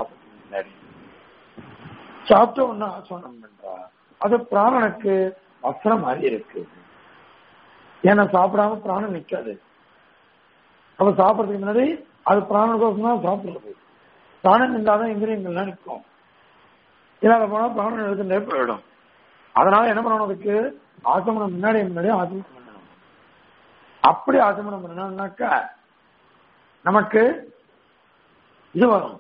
முன்னாடி சாப்பிட்ட ஒண்ணு ஆசனம் பண்றா அது பிராணனுக்கு வஸ்திரம் மாதிரி இருக்கு ஏன்னா சாப்பிடாம பிராணம் நிக்காது அப்ப சாப்பிடறதுக்கு முன்னாடி அது பிராணனுக்கோசம் தான் சாப்பிடுறது பிராணம் இல்லாதான் இந்திரியங்கள்லாம் நிற்கும் இல்லாத போனா பிராணம் எடுத்துட்டே போயிடும் அதனால என்ன பண்ணணும் அதுக்கு ஆசமனம் முன்னாடி முன்னாடி ஆசமனம் பண்ணணும் அப்படி ஆசமனம் பண்ணணும்னாக்கா நமக்கு இது வரும்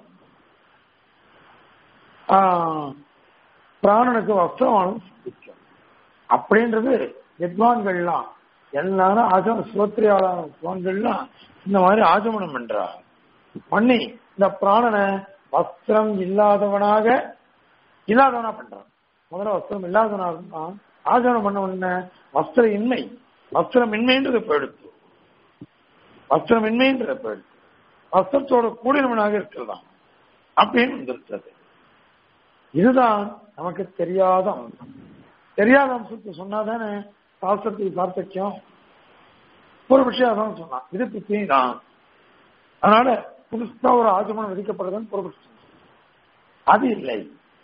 ஆஹ், பிராணனுக்கு வஸ்திரமானது சித்திக்கும் அப்படின்றது வித்வான்கள்லாம் எல்லாரும் ஆசம சுவத்திரியாளான வித்வான்கள்லாம் இந்த மாதிரி ஆசமனம் பண்றார் பண்ணி இந்த பிராணனை வஸ்திரம் இல்லாதவனாக இல்லாதவனா பண்றான் முதல்ல வஸ்திரம் இல்லாதவனா இருந்தான் ஆசனம் பண்ண உடனே வஸ்திர இன்மை வஸ்திரம் இன்மைன்றது போயிடுச்சு வஸ்திரம் இன்மைன்றது போயிடுச்சு வஸ்திரத்தோட கூடினவனாக இருக்கிறதாம் அப்படின்னு வந்துருச்சது இதுதான் நமக்கு தெரியாத அம்சம் தெரியாத அம்சத்தை சொன்னாதானே சாஸ்திரத்துக்கு சார்த்தக்கியம் ஒரு விஷயம் அதான் சொன்னான் இது பித்தி தான் அதனால புதுசா ஒரு ஆஜமனம் விதிக்கப்படுதுன்னு புறப்பட்டு அது இல்லை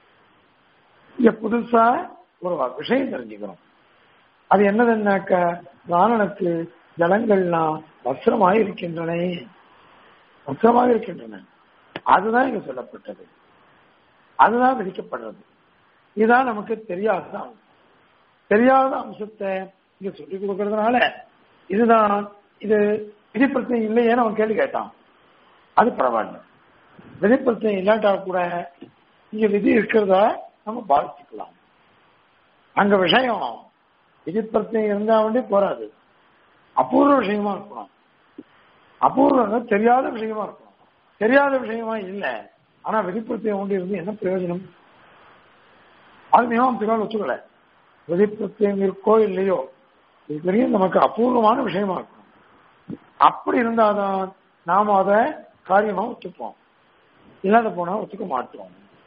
இங்க புதுசா ஒரு விஷயம் தெரிஞ்சுக்கிறோம் அது என்னதுன்னாக்க பிராணனுக்கு ஜலங்கள்லாம் வஸ்திரமாக இருக்கின்றன வஸ்திரமாக இருக்கின்றன அதுதான் இங்க சொல்லப்பட்டது அதுதான் விதிக்கப்படுறது இதுதான் நமக்கு தெரியாத அம்சம் தெரியாத அம்சத்தை இங்க சொல்லிக் கொடுக்கறதுனால இதுதான் இது விதிப்பிரச்சனை இல்லையேன்னு அவன் கேள்வி கேட்டான் அது பரவாயில்ல விதிப்பிரச்சனை இல்லாட்டா கூட இங்க விதி இருக்கிறதா நம்ம பாதிச்சுக்கலாம் அங்க விஷயம் விதிப்பிரச்சனை இருந்தா வேண்டி போராது அபூர்வ விஷயமா இருக்கணும் அபூர்வம் தெரியாத விஷயமா இருக்கணும் தெரியாத விஷயமா இல்ல ஆனா விதிப்பிரச்சனை ஒன்று இருந்து என்ன பிரயோஜனம் அது மீமாம்சைகள் ஒத்துக்கல விதிப்பிரச்சயம் இருக்கோ இல்லையோ இது தெரியும் நமக்கு அபூர்வமான விஷயமா இருக்கணும் அப்படி இருந்தாதான் நாம அதை காரியமா ஒத்துப்போம் இல்லாத போனா ஒத்துக்க மாட்டோம்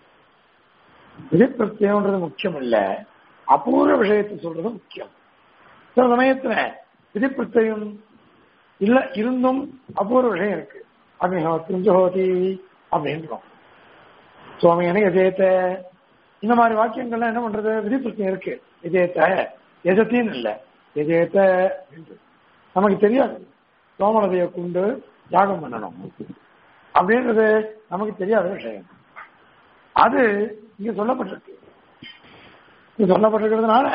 விதிப்பிரத்தியம்ன்றது முக்கியம் இல்ல அபூர்வ விஷயத்தை சொல்றது முக்கியம் சில சமயத்துல விதிப்பிரத்தியம் இல்ல இருந்தும் அபூர்வ விஷயம் இருக்கு அமிஹோத்திரம் ஜோதி அப்படின்றோம் சுவாமியான எஜயத்த இந்த மாதிரி வாக்கியங்கள்லாம் என்ன பண்றது விதிப்பிரத்தியம் இருக்கு எஜயத்த எஜத்தின்னு இல்ல எஜயத்த நமக்கு தெரியாது சோமனதையை கொண்டு யாகம் பண்ணணும் அப்படின்றது நமக்கு தெரியாத விஷயம் அது இங்க சொல்லப்பட்டிருக்கு இங்க சொல்லப்பட்டிருக்கிறதுனால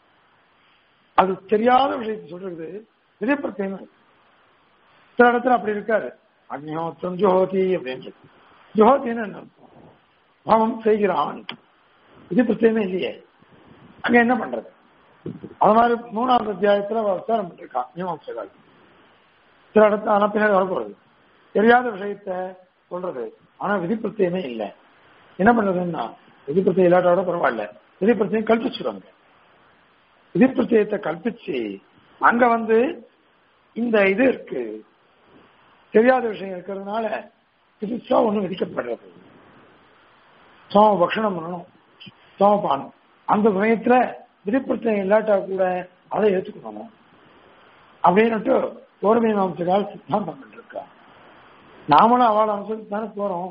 அது தெரியாத விஷயத்தை சொல்றது விதிப்பிரத்தியம் சில இடத்துல அப்படி இருக்காரு அக்னிஹோத்திரம் ஜோதி அப்படின்றது ஜோதின்னு என்ன அர்த்தம் அவன் செய்கிறான் இது பிரச்சனை இல்லையே அங்க என்ன பண்றது அது மாதிரி மூணாவது அத்தியாயத்துல அவ விசாரம் பண்ணிருக்கான் மீமாம்சகால் சில இடத்துல ஆனா பின்னாடி வரப்போறது தெரியாத விஷயத்த சொல்றது ஆனா விதிப்பிரத்தியமே இல்லை என்ன பண்றதுன்னா விதிப்பிரத்தியம் இல்லாட்டோட பரவாயில்ல விதிப்பிரத்தியம் கல்பிச்சுடுவாங்க விதிப்பிரத்தியத்தை கல்பிச்சு அங்க வந்து இந்த இது இருக்கு தெரியாத விஷயம் இருக்கிறதுனால புதுசா ஒண்ணு விதிக்கப்படுறது சோம பக்ஷணம் பண்ணணும் சோமபானம் அந்த சமயத்துல விதிப்பிரச்சனை இல்லாட்டா கூட அதை ஏற்றுக்கணும் அப்படின்னுட்டு கோர்மை மாம்சகால் சித்தாந்தம் பண்ணிருக்கா நாமளும் அவள் அம்சத்துக்கு தானே போறோம்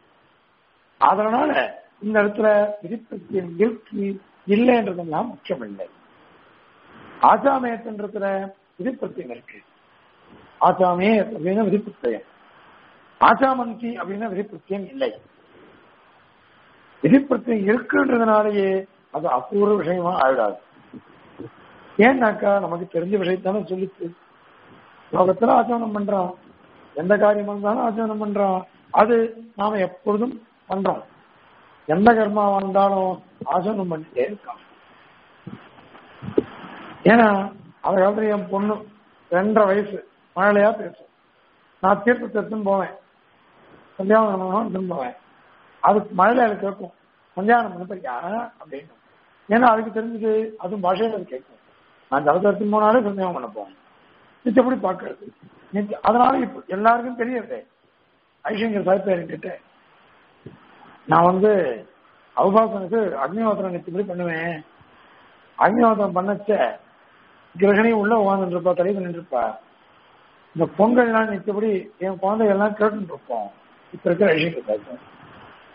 அதனால இந்த இடத்துல விதிப்பிரத்தியம் இருக்கு இல்லைன்றதெல்லாம் முக்கியம் இல்லை ஆச்சாமயத்தின்றதுல விதிப்பிரத்தியம் இருக்கு ஆச்சாமே அப்படின்னா விதிப்பிரத்தியம் ஆச்சாமந்தி அப்படின்னா விதிப்பிரத்தியம் இல்லை விதிப்பிரத்தியம் இருக்குன்றதுனாலேயே அது அபூர்வ விஷயமா ஆயிடாது ஏன்னாக்கா நமக்கு தெரிஞ்ச விஷயத்தானே சொல்லிச்சு லோகத்துல ஆச்சரணம் பண்றோம் எந்த காரியமா இருந்தாலும் ஆச்சரணம் பண்றோம் அது நாம எப்பொழுதும் பண்றோம் எந்த கர்மாவா இருந்தாலும் ஆச்சரணம் பண்ணிட்டே இருக்கான் ஏன்னா அந்த காலத்துல என் பொண்ணு ரெண்டரை வயசு மழையா பேசும் நான் தீர்த்தத்தை எடுத்துன்னு போவேன் சந்தியாவனம் எடுத்துன்னு போவேன் அதுக்கு மழையில கேட்கும் சந்தியானம் பண்ண போறியா அப்படின்னு ஏன்னா அதுக்கு தெரிஞ்சது அதுவும் பாஷையில அது கேட்கும் நான் ஜலத்தை எடுத்துன்னு போனாலே சந்தியானம் பண்ண போவேன் நிச்சயப்படி பார்க்கறது நிச்சய அதனால இப்ப எல்லாருக்கும் தெரியுது ஐஷங்கர் சாய்ப்பேருக்கிட்ட நான் வந்து அவுபாசனுக்கு அக்னிஹோத்திரம் நிச்சயப்படி பண்ணுவேன் அக்னிஹோத்திரம் பண்ணச்ச கிரகணி உள்ள உட்காந்துட்டு இருப்பா தலை பண்ணிட்டு இருப்பா இந்த பொங்கல்லாம் நிச்சயப்படி என் குழந்தைகள்லாம் கேட்டுட்டு இருப்போம் இப்ப இருக்கிற ஐஷங்கர் சாய்ப்பேன்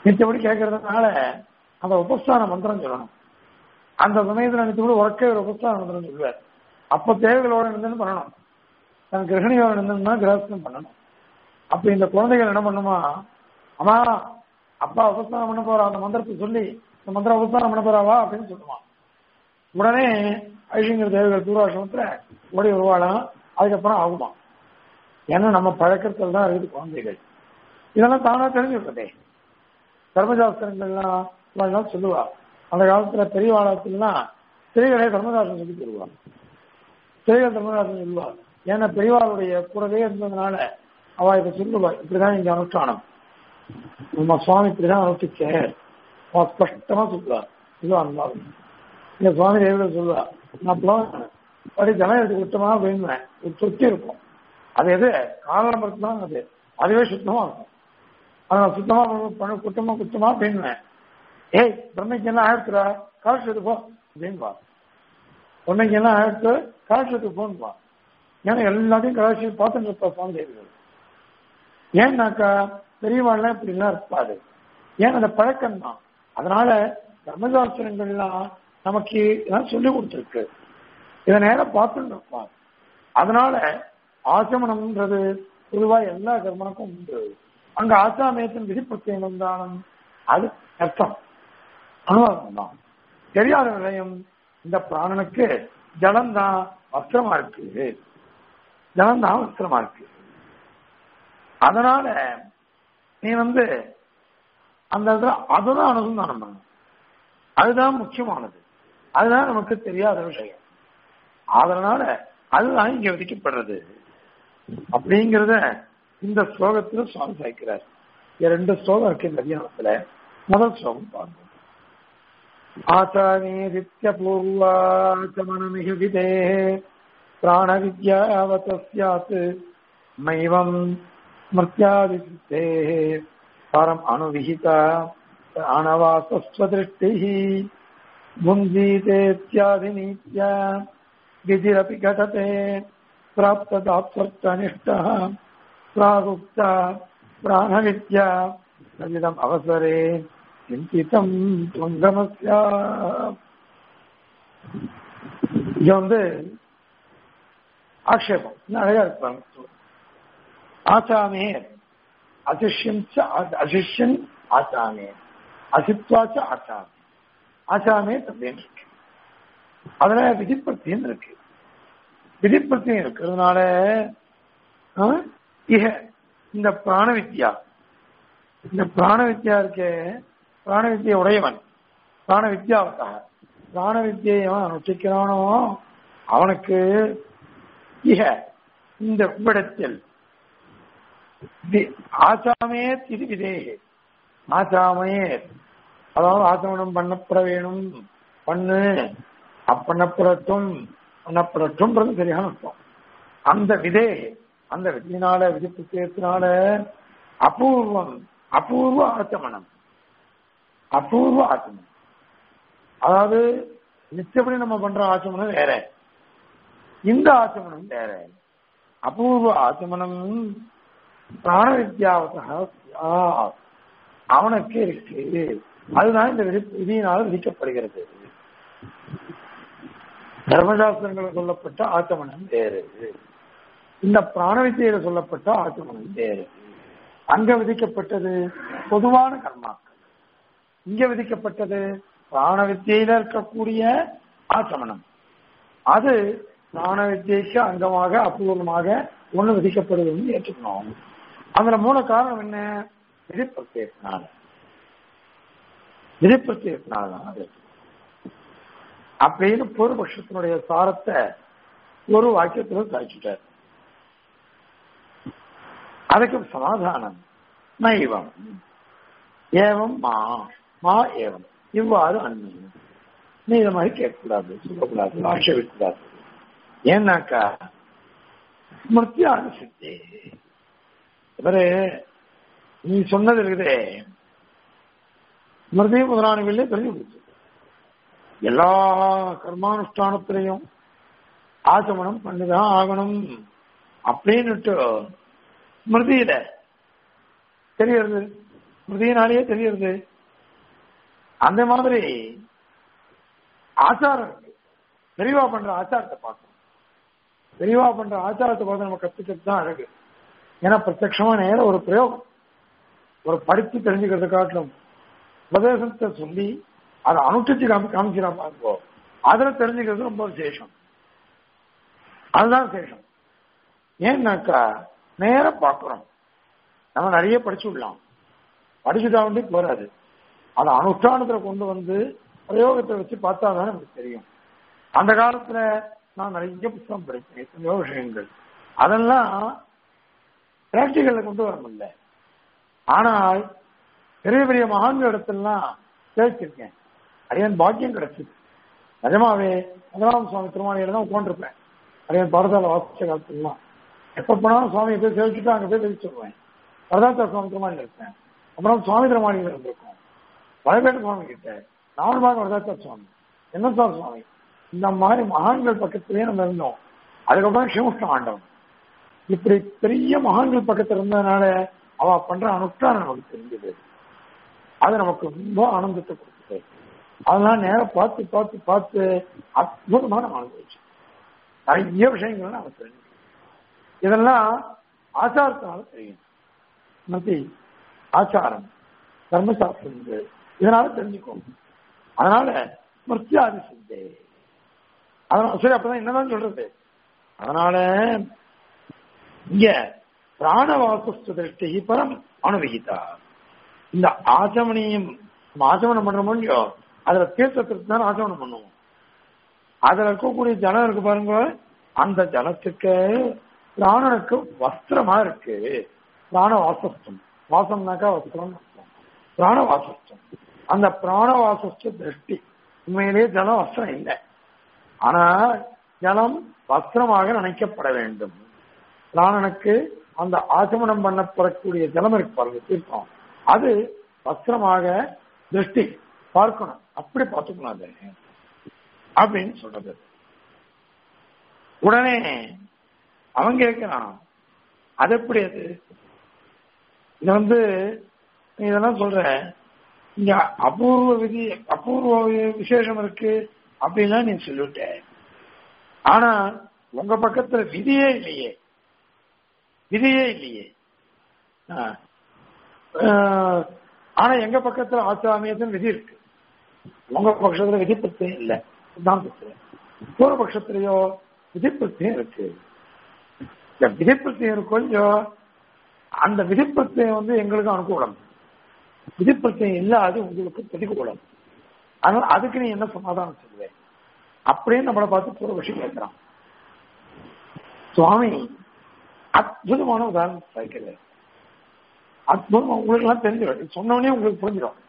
மிச்சபடி கேட்கறதுனால அந்த உபஸ்தான மந்திரம் சொல்லணும் அந்த சமயத்துல நினைச்சபடி உறக்க ஒரு உபஸ்தான மந்திரம் சொல்லுவார் அப்ப தேவைகளோட இருந்துன்னு பண்ணணும் தன் கிரகணியோட இருந்ததுன்னா கிரகஸ்தம் பண்ணணும் அப்ப இந்த குழந்தைகள் என்ன பண்ணுமா அம்மா அப்பா உபஸ்தானம் பண்ண போறா அந்த மந்திரத்தை சொல்லி இந்த மந்திரம் உபஸ்தானம் பண்ண போறாவா அப்படின்னு சொல்லுவான் உடனே ஐஷிங்கர் தேவர்கள் தூராசிரமத்துல ஓடி வருவாளாம் அதுக்கப்புறம் ஆகுமா ஏன்னா நம்ம பழக்கத்தில் தான் இருக்குது குழந்தைகள் இதெல்லாம் தானா தெரிஞ்சுக்கிட்டதே தர்மசாஸ்திரங்கள்லாம் இவெல்லாம் சொல்லுவா அந்த காலத்துல பெரிய காலத்துலாம் ஸ்திரீகளே தர்மசாஸ்திரம் சொல்லி தருவா ஸ்திரீகள் தர்மசாஸ்திரம் சொல்லுவா ஏன்னா பெரியவாளுடைய கூடவே இருந்ததுனால அவ இதை சொல்லுவா இப்படிதான் இங்க அனுஷ்டானம் நம்ம சுவாமி இப்படிதான் அனுஷ்டிச்ச அவ ஸ்பஷ்டமா சொல்லுவா இது அனுபவம் இந்த சுவாமி தேவர்கள் சொல்லுவா நான் போவேன் அப்படி ஜனம் எடுத்து குட்டமா அப்படின்னு ஒரு சொத்தி இருக்கும் அது எது காலம்பரத்து தான் அது அதுவே சுத்தமா இருக்கும் அதை நான் சுத்தமா பண்ண குட்டமா குத்தமா அப்படின்னுவேன் ஏய் பொண்ணைக்கு என்ன ஆயிடுச்சுடா கலெக்டருக்கு போ அப்படின்பா பொண்ணைக்கு என்ன ஆயிடுச்சு கலெக்டருக்கு போன்பா ஏன்னா எல்லாத்தையும் கலாச்சி பார்த்துட்டு இருப்பா சுவாமி தேவிகள் ஏன்னாக்கா பெரியவாள்லாம் இப்படி எல்லாம் இருப்பாது ஏன் அந்த பழக்கம் தான் அதனால தர்மசாஸ்திரங்கள்லாம் நமக்கு இதெல்லாம் சொல்லி கொடுத்துருக்கு இதை நேரம் பார்த்துட்டு இருப்பார் அதனால ஆச்சமனம்ன்றது பொதுவா எல்லா கர்மனுக்கும் உண்டு அங்க ஆச்சாமயத்தின் விதிப்பத்தியம் வந்தாலும் அது அர்த்தம் அனுபவம் தான் தெரியாத நிலையம் இந்த பிராணனுக்கு ஜலம் தான் வஸ்திரமா இருக்கு ஜலம் தான் வஸ்திரமா இருக்கு அதனால நீ வந்து அந்த இடத்துல அதுதான் அனுசந்தானம் பண்ணணும் அதுதான் முக்கியமானது அதுதான் நமக்கு தெரியாத விஷயம் அதனால அதுதான் இங்க விதிக்கப்படுறது அப்படிங்கிறத இந்த ஸ்லோகத்துல சுவாமி சாய்க்கிறார் ரெண்டு ஸ்லோகம் இருக்கு இந்த அதிகாரத்துல முதல் ஸ்லோகம் பார்ப்போம் ஆச்சாரீதித்ய பூர்வாச்சமனமிகு விதே பிராண வித்யாவத சியாத் மைவம் ஸ்மிருத்யாதிசித்தே பரம் அணுவிஹிதா பிராணவாசஸ்வதிருஷ்டிः भुञ्जीतेत्यादिनीत्या विधिरपि घटते प्राप्तदाप्तनिष्ठः प्रागुप्ता प्राणविद्या तदिदम् अवसरे चिन्तितम् त्वङ्गमस्या இது வந்து ஆக்ஷேபம் இன்னும் அழகா இருப்பாங்க ஆச்சாமே அசிஷ்யன் அசிஷ்யன் ஆச்சாமே அசித்வாச்ச ஆச்சாமே ஆச்சாமே அப்படின்னு இருக்கு அதுல விதிப்பிரத்தியம் இருக்கு விதிப்பிரத்தியம் இருக்கிறதுனால இக இந்த பிராண வித்யா இந்த பிராண வித்யா இருக்கே பிராண வித்யை உடையவன் பிராண வித்யாவத்தாக பிராண வித்தியை அவன் அனுஷ்டிக்கிறானோ அவனுக்கு இக இந்த இவ்விடத்தில் ஆச்சாமே இது விதேகே ஆச்சாமே அதாவது ஆச்சமனம் பண்ணப்பட வேணும் பண்ணு அப்பண்ணப்படட்டும் பண்ணப்படட்டும்ன்றது சரியான அர்த்தம் அந்த விதே அந்த விதியினால விதி பிரத்யத்தினால அபூர்வம் அபூர்வ ஆச்சமனம் அபூர்வ ஆச்சமனம் அதாவது நிச்சயப்படி நம்ம பண்ற ஆச்சமனம் வேற இந்த ஆச்சமனம் வேற அபூர்வ ஆச்சமனம் பிராண வித்யாவதா அவனுக்கு இருக்கு அதுதான் இந்த விதியினால் விதிக்கப்படுகிறது தர்மசாஸ்திரங்களில் சொல்லப்பட்ட ஆச்சமனம் வேறு இந்த பிராண வித்தியில சொல்லப்பட்ட ஆச்சமனம் வேறு அங்க விதிக்கப்பட்டது பொதுவான கர்மாக்கள் இங்க விதிக்கப்பட்டது பிராண வித்தியில இருக்கக்கூடிய ஆச்சமனம் அது பிராண வித்தியைக்கு அங்கமாக அபூர்வமாக ஒண்ணு விதிக்கப்படுதுன்னு ஏற்றுக்கணும் அதுல மூல காரணம் என்ன விதிப்பிரத்தியத்தினால விதிப்பிரத்தியத்தினால தான் அது அப்படின்னு பூர்வபக்ஷத்தினுடைய சாரத்தை ஒரு வாக்கியத்துல சாய்ச்சிட்டார் அதுக்கு சமாதானம் நைவம் ஏவம் மா மா ஏவம் இவ்வாறு அண்மையும் நீ இதை மாதிரி கேட்கக்கூடாது சொல்லக்கூடாது ஆட்சேபிக்கக்கூடாது ஏன்னாக்கா ஸ்மிருதி அனுசித்தே இவரு நீ சொன்னது இருக்குதே ஸ்மிருதி முதலானவிலே தெரிஞ்சு கொடுத்து எல்லா கர்மானுஷ்டானத்திலையும் ஆச்சமனம் பண்ணிதான் ஆகணும் அப்படின்னுட்டு ஸ்மிருதியில தெரியறது ஸ்மிருதியினாலேயே தெரியுது அந்த மாதிரி ஆச்சாரம் இருக்கு விரிவா பண்ற ஆச்சாரத்தை பார்க்கணும் விரிவா பண்ற ஆச்சாரத்தை பார்த்து நம்ம கத்துக்கிறது தான் அழகு ஏன்னா பிரத்யட்சமா நேரம் ஒரு பிரயோகம் ஒரு படித்து தெரிஞ்சுக்கிறத காட்டிலும் உபதேசத்தை சொல்லி அதை அனுஷ்டிச்சு காமி காமிக்கிறா பாருங்கோ அதுல தெரிஞ்சுக்கிறது ரொம்ப விசேஷம் அதுதான் விசேஷம் ஏன்னாக்கா நேரம் பார்க்கிறோம் நம்ம நிறைய படிச்சு விடலாம் படிச்சுட்டா வேண்டி போறாது அதை அனுஷ்டானத்துல கொண்டு வந்து பிரயோகத்தை வச்சு பார்த்தா தான் நமக்கு தெரியும் அந்த காலத்துல நான் நிறைய புத்தகம் படித்தேன் எத்தனையோ விஷயங்கள் அதெல்லாம் பிராக்டிகல்ல கொண்டு வர முடியல ஆனால் பெரிய பெரிய மகான்கள் இடத்துலாம் கேட்டிருக்கேன் அரியன் பாக்கியம் கிடைச்சது நிஜமாவே முதலாம் சுவாமி திருமாளியில தான் உட்காந்துருப்பேன் அரியன் பாரதால வாசிச்ச காலத்துலாம் எப்ப போனாலும் சுவாமியை போய் சேவிச்சுட்டு அங்க போய் தெரிவிச்சுடுவேன் வரதாச்சா சுவாமி திருமாளியில் இருப்பேன் அப்புறம் சுவாமி திருமாளியில் இருந்திருக்கோம் வளவேட்டு சுவாமி கிட்ட நாவல்பாக வரதாச்சா சுவாமி என்ன சார் சுவாமி இந்த மாதிரி மகான்கள் பக்கத்திலேயே நம்ம இருந்தோம் அதுக்கப்புறம் சிவஷ்ண ஆண்டவன் இப்படி பெரிய மகான்கள் பக்கத்துல இருந்ததுனால அவ பண்ற அனுஷ்டானம் நமக்கு தெரிஞ்சது அது நமக்கு ரொம்ப ஆனந்தத்தை கொடுத்தது அதெல்லாம் நேரம் பார்த்து பார்த்து பார்த்து அற்புதமா நம்ம அனுபவிச்சோம் நிறைய விஷயங்கள் நம்ம தெரிஞ்சுக்கணும் இதெல்லாம் ஆச்சாரத்தினால தெரியும் மத்தி ஆச்சாரம் தர்மசாஸ்திரங்கள் இதனால தெரிஞ்சுக்கோங்க அதனால ஸ்மிருத்தியாதி சிந்தே அதனால சரி அப்பதான் என்னதான் சொல்றது அதனால இங்க பிராணவாசஸ்து திருஷ்டி பரம் அணுவிகிதா இந்த ஆச்சமணியும் ஆச்சமனம் பண்றோமோ இல்லையோ அதுல தீர்த்தத்திற்கு தான் ஆச்சமனம் பண்ணுவோம் அதுல இருக்கக்கூடிய ஜலம் இருக்கு பாருங்க அந்த ஜலத்துக்கு பிராணனுக்கு வஸ்திரமா இருக்கு பிராண வாசஸ்தம் வாசம்னாக்கா வஸ்திரம் பிராண வாசஸ்தம் அந்த பிராண வாசஸ்த திருஷ்டி உண்மையிலேயே ஜலம் வஸ்திரம் இல்லை ஆனா ஜலம் வஸ்திரமாக நினைக்கப்பட வேண்டும் பிராணனுக்கு அந்த ஆச்சமனம் பண்ணப்படக்கூடிய ஜலம் இருக்கு பாருங்க தீர்த்தம் அது வஸ்திரமாக திருஷ்டி பார்க்கணும் அப்படி பார்த்துக்கணும் அது அப்படின்னு சொல்றது உடனே அவன் கேட்கிறான் அது எப்படி அது இது வந்து நீ இதெல்லாம் சொல்ற இங்க அபூர்வ விதி அபூர்வ விசேஷம் இருக்கு அப்படின்லாம் நீ சொல்லிவிட்ட ஆனா உங்க பக்கத்துல விதியே இல்லையே விதியே இல்லையே ஆனா எங்க பக்கத்துல ஆச்சாமியத்தின் விதி இருக்கு உங்க பட்சத்துல விதி பிரச்சனையும் இல்ல சித்தாந்தத்துல பூர்வ பட்சத்திலேயோ விதி பிரச்சனையும் இருக்கு இந்த விதி பிரச்சனையும் கொஞ்சம் அந்த விதி பிரச்சனை வந்து எங்களுக்கு அனுகூலம் விதி பிரச்சனை இல்லாது உங்களுக்கு பிரதிகூலம் அதனால அதுக்கு நீ என்ன சமாதானம் சொல்லுவேன் அப்படியே நம்மளை பார்த்து பூர்வ விஷயம் கேட்கிறான் சுவாமி அற்புதமான உதாரணம் சைக்கிள் அற்புதம் உங்களுக்கு எல்லாம் தெரிஞ்சிடும் சொன்னோடனே உங்களுக்கு புரிஞ்சிடும்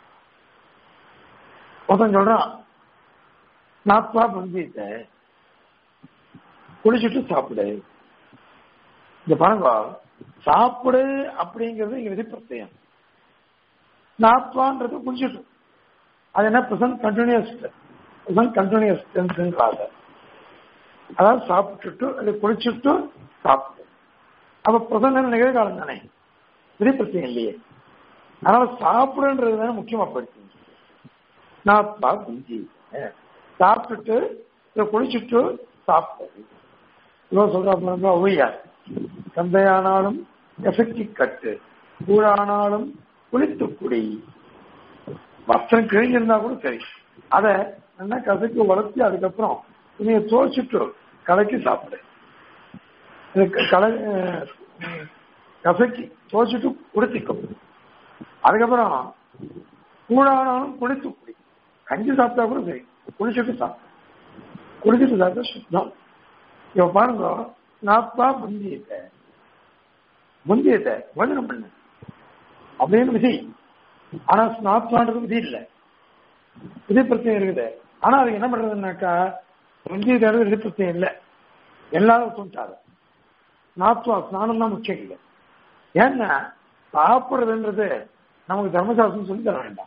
ஒருத்தன் சொல்றான் நாப்பா புரிஞ்சிட்ட குளிச்சுட்டு சாப்பிடு இந்த பாருங்க சாப்பிடு அப்படிங்கிறது இங்க விதி பிரத்யம் நாப்பான்றது குளிச்சுட்டு அது என்ன பிரசன்ட் கண்டினியூஸ் பிரசன்ட் கண்டினியூஸ் டென்ஸ்ன்றாங்க அதாவது சாப்பிட்டுட்டு அது குளிச்சுட்டு சாப்பிடு அப்ப பிரசன்ன நிகழ்காலம் தானே விதி பிரச்சனை இல்லையே அதனால சாப்பிடுன்றது தானே முக்கியமா போயிடுச்சு நான் குஞ்சு சாப்பிட்டுட்டு இதை குளிச்சுட்டு சாப்பிட்டது இவன் சொல்றாங்க ஒய்யார் தந்தையானாலும் எசக்கி கட்டு கூழானாலும் குளித்து குடி வஸ்திரம் கிழிஞ்சிருந்தா கூட சரி அத என்ன கசக்கி உடச்சி அதுக்கப்புறம் துணியை துவச்சிட்டு கலக்கி சாப்பிடு கலை கசக்கி துவச்சிட்டு குடிச்சிக்கும் அதுக்கப்புறம் கூழானாலும் குளித்து குடி கஞ்சி சாப்பிட்டா கூட சரி குளிச்சுட்டு சாப்பிடு குளிச்சுட்டு சாப்பிட்டா சுத்தம் இவ பாருங்க நாப்பா முந்தியத்தை முந்தியத்தை வந்தனம் பண்ணு அப்படின்னு விதி ஆனா ஸ்நாப்லான்றது விதி இல்லை விதி பிரச்சனை இருக்குது ஆனா அது என்ன பண்றதுன்னாக்கா முந்தியதாவது விதி பிரச்சனை இல்லை எல்லாரும் சொல்லிட்டாரு நாத்வா ஸ்நானம் தான் முக்கியம் இல்லை ஏன்னா சாப்பிடுறதுன்றது நமக்கு தர்மசாஸ்திரம் சொல்லி தர வேண்டாம்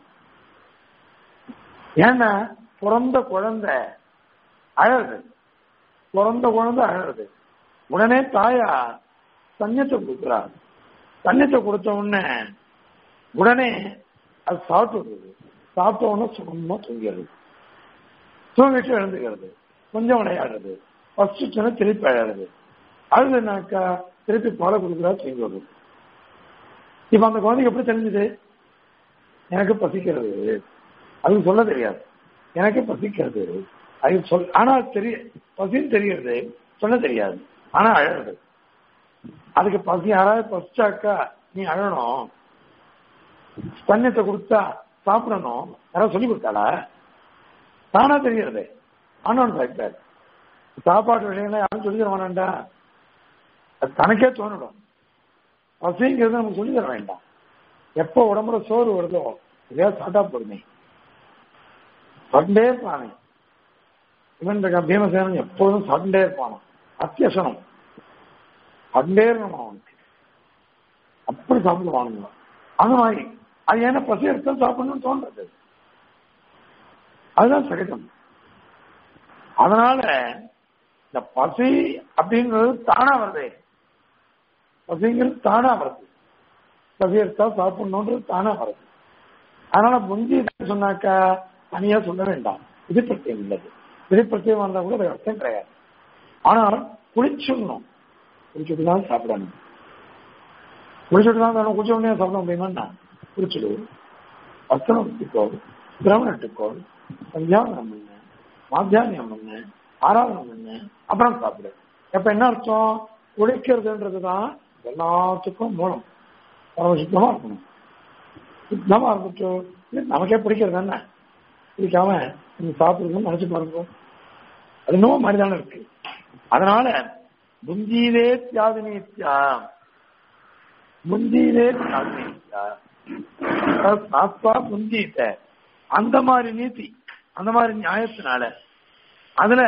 ஏன்னா பிறந்த குழந்தை அழகுது பிறந்த குழந்தை அழகுது உடனே தாயா தண்ணத்தை கொடுக்குறார் தண்ணத்தை கொடுத்த உடனே உடனே அது சாப்பிட்டு வருது சாப்பிட்ட உடனே சுகமா தூங்கிறது தூங்கிட்டு எழுந்துக்கிறது கொஞ்சம் விளையாடுறது ஃபர்ஸ்ட் சொன்ன திருப்பி அழறது அழுதுனாக்கா திருப்பி பாலை கொடுக்குறா தூங்கி வருது இப்ப அந்த குழந்தைக்கு எப்படி தெரிஞ்சது எனக்கு பசிக்கிறது அது சொல்ல தெரியாது எனக்கு பசிக்கிறது அது சொல் ஆனா தெரிய பசின்னு தெரிகிறது சொல்ல தெரியாது ஆனா அழறது அதுக்கு பசி யாராவது பசிச்சாக்கா நீ அழணும் ஸ்தன்யத்தை கொடுத்தா சாப்பிடணும் யாராவது சொல்லி கொடுத்தாளா தானா தெரிகிறது ஆனவன் ஃபேக்டர் சாப்பாடு விஷயங்களை யாரும் சொல்லி தர வேண்டாம்டா அது தனக்கே தோணிடும் பசிங்கிறது நமக்கு சொல்லி தர வேண்டாம் எப்போ உடம்புல சோறு வருதோ இதே சாப்பிட்டா போடுமே சாப்பிட்டே இருப்பானே இவன் இருக்க பீமசேனன் எப்போதும் சாப்பிட்டே இருப்பானோ அத்தியசனம் சாப்பிட்டே இருக்கணும் அவனுக்கு அப்படி சாப்பிடுவானுங்க அந்த மாதிரி அது ஏன்னா பசி எடுத்தால் சாப்பிடணும்னு தோன்றது அதுதான் சகஜம் அதனால இந்த பசி அப்படின்றது தானா வருது பசிங்கிறது தானா வருது பசி எடுத்தா சாப்பிடணுன்றது தானா வருது அதனால முந்தி சொன்னாக்கா தனியா சொல்ல வேண்டாம் விதிப்பிரத்தியம் இல்லது விதிப்பிரத்தியம் வந்தா கூட அது அர்த்தம் கிடையாது ஆனால் குளிச்சிடணும் குளிச்சுட்டு தான் சாப்பிடணும் குளிச்சுட்டு தான் வேணும் குளிச்ச உடனே சாப்பிட முடியுமா குளிச்சுடு அர்த்தனம் எடுத்துக்கோ திரவணம் எடுத்துக்கோ சந்தியாவனம் பண்ணு மாத்தியானியம் பண்ணு ஆராதனம் பண்ணு அப்புறம் சாப்பிடு அப்ப என்ன அர்த்தம் குளிக்கிறதுன்றது தான் எல்லாத்துக்கும் மூலம் பரமசுத்தமா இருக்கணும் சுத்தமா இருந்துட்டு நமக்கே பிடிக்கிறது என்ன பிடிக்காம நீங்க சாப்பிடுறதுன்னு நினைச்சு பாருங்க அது இன்னும் மாதிரி தானே இருக்கு அதனால முஞ்சீதே தியாதினித்யா முஞ்சீதே தியாதினித்யா சாஸ்தா முஞ்சீத அந்த மாதிரி நீதி அந்த மாதிரி நியாயத்தினால அதுல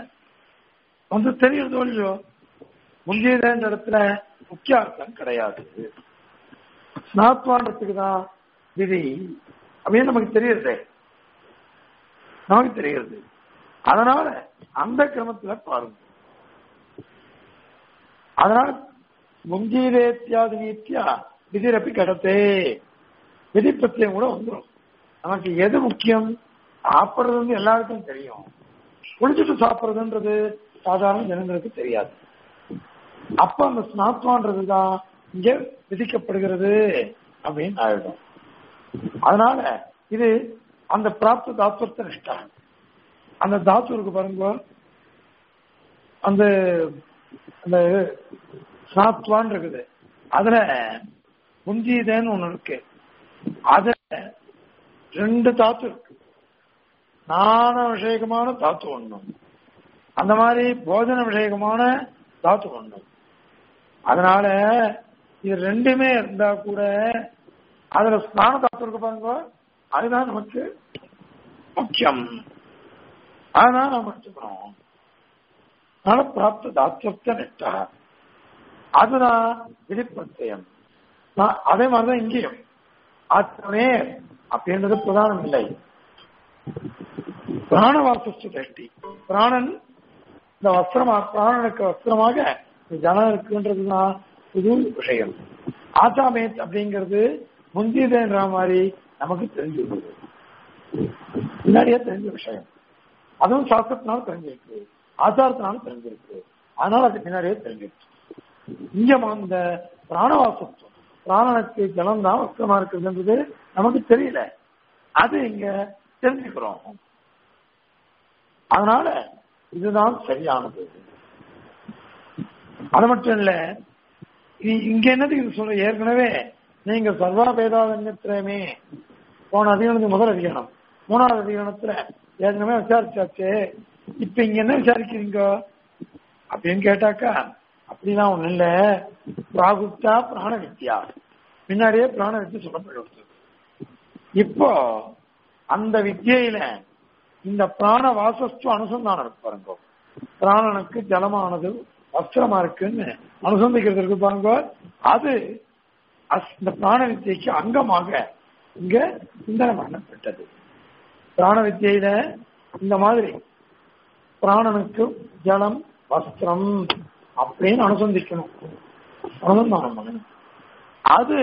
வந்து தெரியுறது இல்லையோ முந்தியதன்ற இடத்துல முக்கிய அர்த்தம் கிடையாது ஸ்நாத்வான்றதுக்கு தான் விதி அப்படின்னு நமக்கு தெரியுது நமக்கு தெரிகிறது அதனால அந்த கிரமத்துல பாருங்க அதனால முங்கீரேத்தியாதி நீத்தியா விதிரப்பி கடத்தே விதி பிரத்தியம் கூட வந்துடும் நமக்கு எது முக்கியம் சாப்பிடுறது வந்து எல்லாருக்கும் தெரியும் குளிச்சுட்டு சாப்பிடுறதுன்றது சாதாரண ஜனங்களுக்கு தெரியாது அப்ப அந்த ஸ்நாத்வான்றது தான் இங்க விதிக்கப்படுகிறது அப்படின்னு ஆயிடும் அதனால இது அந்த பிராப்த தாத்துவத்தை நிஷ்டா அந்த தாத்து இருக்கு பாருங்க அந்த அந்த ஸ்நாத்வான் இருக்குது அதுல முந்தியதேன்னு ஒண்ணு இருக்கு அதுல ரெண்டு தாத்து இருக்கு நான விஷயகமான தாத்து ஒண்ணும் அந்த மாதிரி போஜன விஷயகமான தாத்து ஒண்ணும் அதனால இது ரெண்டுமே இருந்தா கூட அதுல ஸ்நான தாத்து இருக்கு பாருங்க அதுதான் நமக்கு முக்கியம் அதுதான் நம்ம எடுத்துக்கணும் அதனால பிராப்த தாத்வத்த நெட்டா அதுதான் விதிப்பிரத்தியம் அதே மாதிரிதான் இங்கேயும் ஆத்மே அப்படின்றது பிரதானம் இல்லை பிராணவாசஸ்து திருஷ்டி பிராணன் இந்த வஸ்திரமா பிராணனுக்கு வஸ்திரமாக ஜனம் இருக்குன்றதுதான் புது விஷயம் ஆசாமேத் அப்படிங்கிறது முந்தியதுன்ற மாதிரி நமக்கு தெரிஞ்சிருந்தது முன்னாடியே தெரிஞ்ச விஷயம் அதுவும் சாஸ்திரத்தினால தெரிஞ்சிருக்கு ஆச்சாரத்தினால தெரிஞ்சிருக்கு அதனால அது பின்னாடியே தெரிஞ்சிருக்கு இங்க இந்த பிராணவாசத்துவம் பிராணனுக்கு ஜலம் தான் வஸ்திரமா இருக்குதுன்றது நமக்கு தெரியல அது இங்க தெரிஞ்சுக்கிறோம் அதனால இதுதான் சரியானது அது மட்டும் இல்ல இங்க என்னது இது சொல்ற ஏற்கனவே நீங்க சர்வா பேதாதன்யத்திரமே போன அதிகாரத்துக்கு முதல் அதிகாரம் மூணாவது அதிகாரத்துல ஏற்கனவே விசாரிச்சாச்சு இப்ப இங்க என்ன விசாரிக்கிறீங்க அப்படின்னு கேட்டாக்கா அப்படிலாம் ஒண்ணு இல்ல பிராகுப்தா பிராண வித்யா முன்னாடியே பிராண வித்யா சொல்லப்பட்டு இப்போ அந்த வித்தியில இந்த பிராண வாசஸ்து அனுசந்தானம் இருக்கு பாருங்க பிராணனுக்கு ஜலமானது வஸ்திரமா இருக்குன்னு அனுசந்திக்கிறது இருக்கு பாருங்க அது இந்த பிராண வித்தியைக்கு அங்கமாக இங்க சிந்தனை பண்ணப்பட்டது பிராண வித்தியில இந்த மாதிரி பிராணனுக்கு ஜலம் வஸ்திரம் அப்படின்னு அனுசந்திக்கணும் அனுசந்தானம் பண்ணணும் அது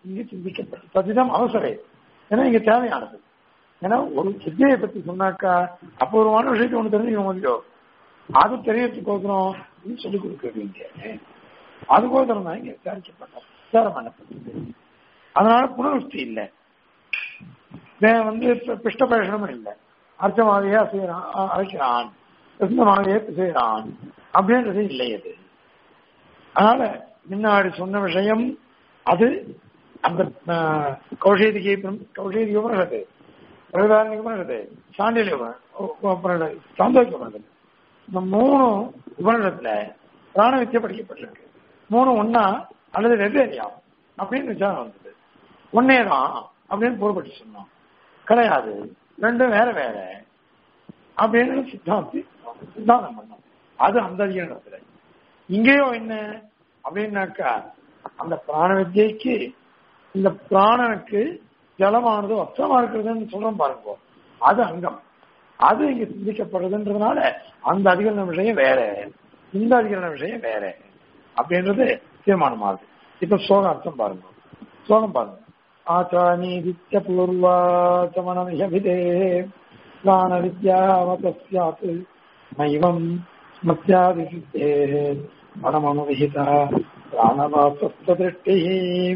இங்கு சிந்திக்கப்பட்டது ததிதம் அவசரே ஏன்னா இங்க தேவையானது ஏன்னா ஒரு வித்தியை பத்தி சொன்னாக்கா அபூர்வமான விஷயத்தை ஒண்ணு தெரிஞ்சுக்க முடியும் அது தெரியறதுக்கோசரம் இது சொல்லிக் கொடுக்க வேண்டிய அதுக்கோசரம் தான் இங்க விசாரிக்கப்பட்ட விசாரம் பண்ணப்பட்டது அதனால புனருஷ்டி இல்லை வேற வந்து பி- பிஷ்டபேஷனமும் இல்லை அர்த்தமாகவே செய்யறான் அழைக்கிறான் பிரசன்னமாகவே செய்யறான் அப்படின்றது இல்லை அது அதனால முன்னாடி சொன்ன விஷயம் அது அந்த ஆஹ், கௌஷேதிகை பிரம்- கௌஷேதிக உபனிஷத்து பிரகதாரணிக உபனிஷத்து சாண்டிலிய உபனிஷத்து சாந்தோக்கிய உபனிஷத்து இந்த மூணு உபனிஷத்துல பிராண வித்தியை படிக்கப்பட்டிருக்கு மூணு ஒன்னா அல்லது வெவ்வேறியா அப்படின்னு விசாரம் வந்தது ஒன்னே தான் அப்படின்னு பொருள்பட்டு சொன்னோம் கிடையாது ரெண்டும் வேற வேற அப்படின்னு சித்தாந்தி சித்தாந்தம் பண்ணோம் அது அந்த அதிகாரத்துல இங்கேயோ என்ன அப்படின்னாக்கா அந்த பிராண வித்யைக்கு இந்த பிராணனுக்கு ஜலமானது வஸ்திரமா இருக்கிறதுன்னு சொல்றோம் பாருங்க அது அங்கம் அது இங்க சிந்திக்கப்படுறதுன்றதுனால அந்த அதிகரண விஷயம் வேற இந்த அதிகரண விஷயம் வேற அப்படின்றது தீர்மானமாகுது இப்ப சோகார்த்தம் பாருங்க சோகம் பாருங்க ஆச்சானி வித்ய பூர்வாச்சமனமிகவிதே பிராண வித்யாவதஸ்யாத் நைவம் ஸ்மத்யாதிசித்தே பரமனுவிஹிதா பிராணவாசஸ்வதிருஷ்டிः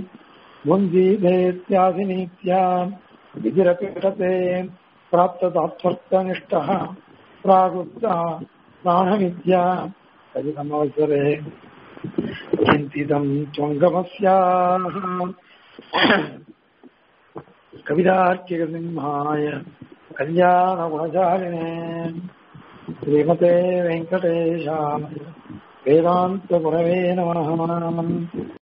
புஞ்சீதேத்யாதிनीत्याम् विधिरपिटते प्राप्तदात्वर्थनिष्ठः प्रागुप्ता प्राणविद्या कथितमवसरे चिन्तितम् त्वङ्गमस्याः कविदार्किकसिंहाय कल्याणगुणचारिणे श्रीमते वेङ्कटेशाय वेदान्तगुरवे नमः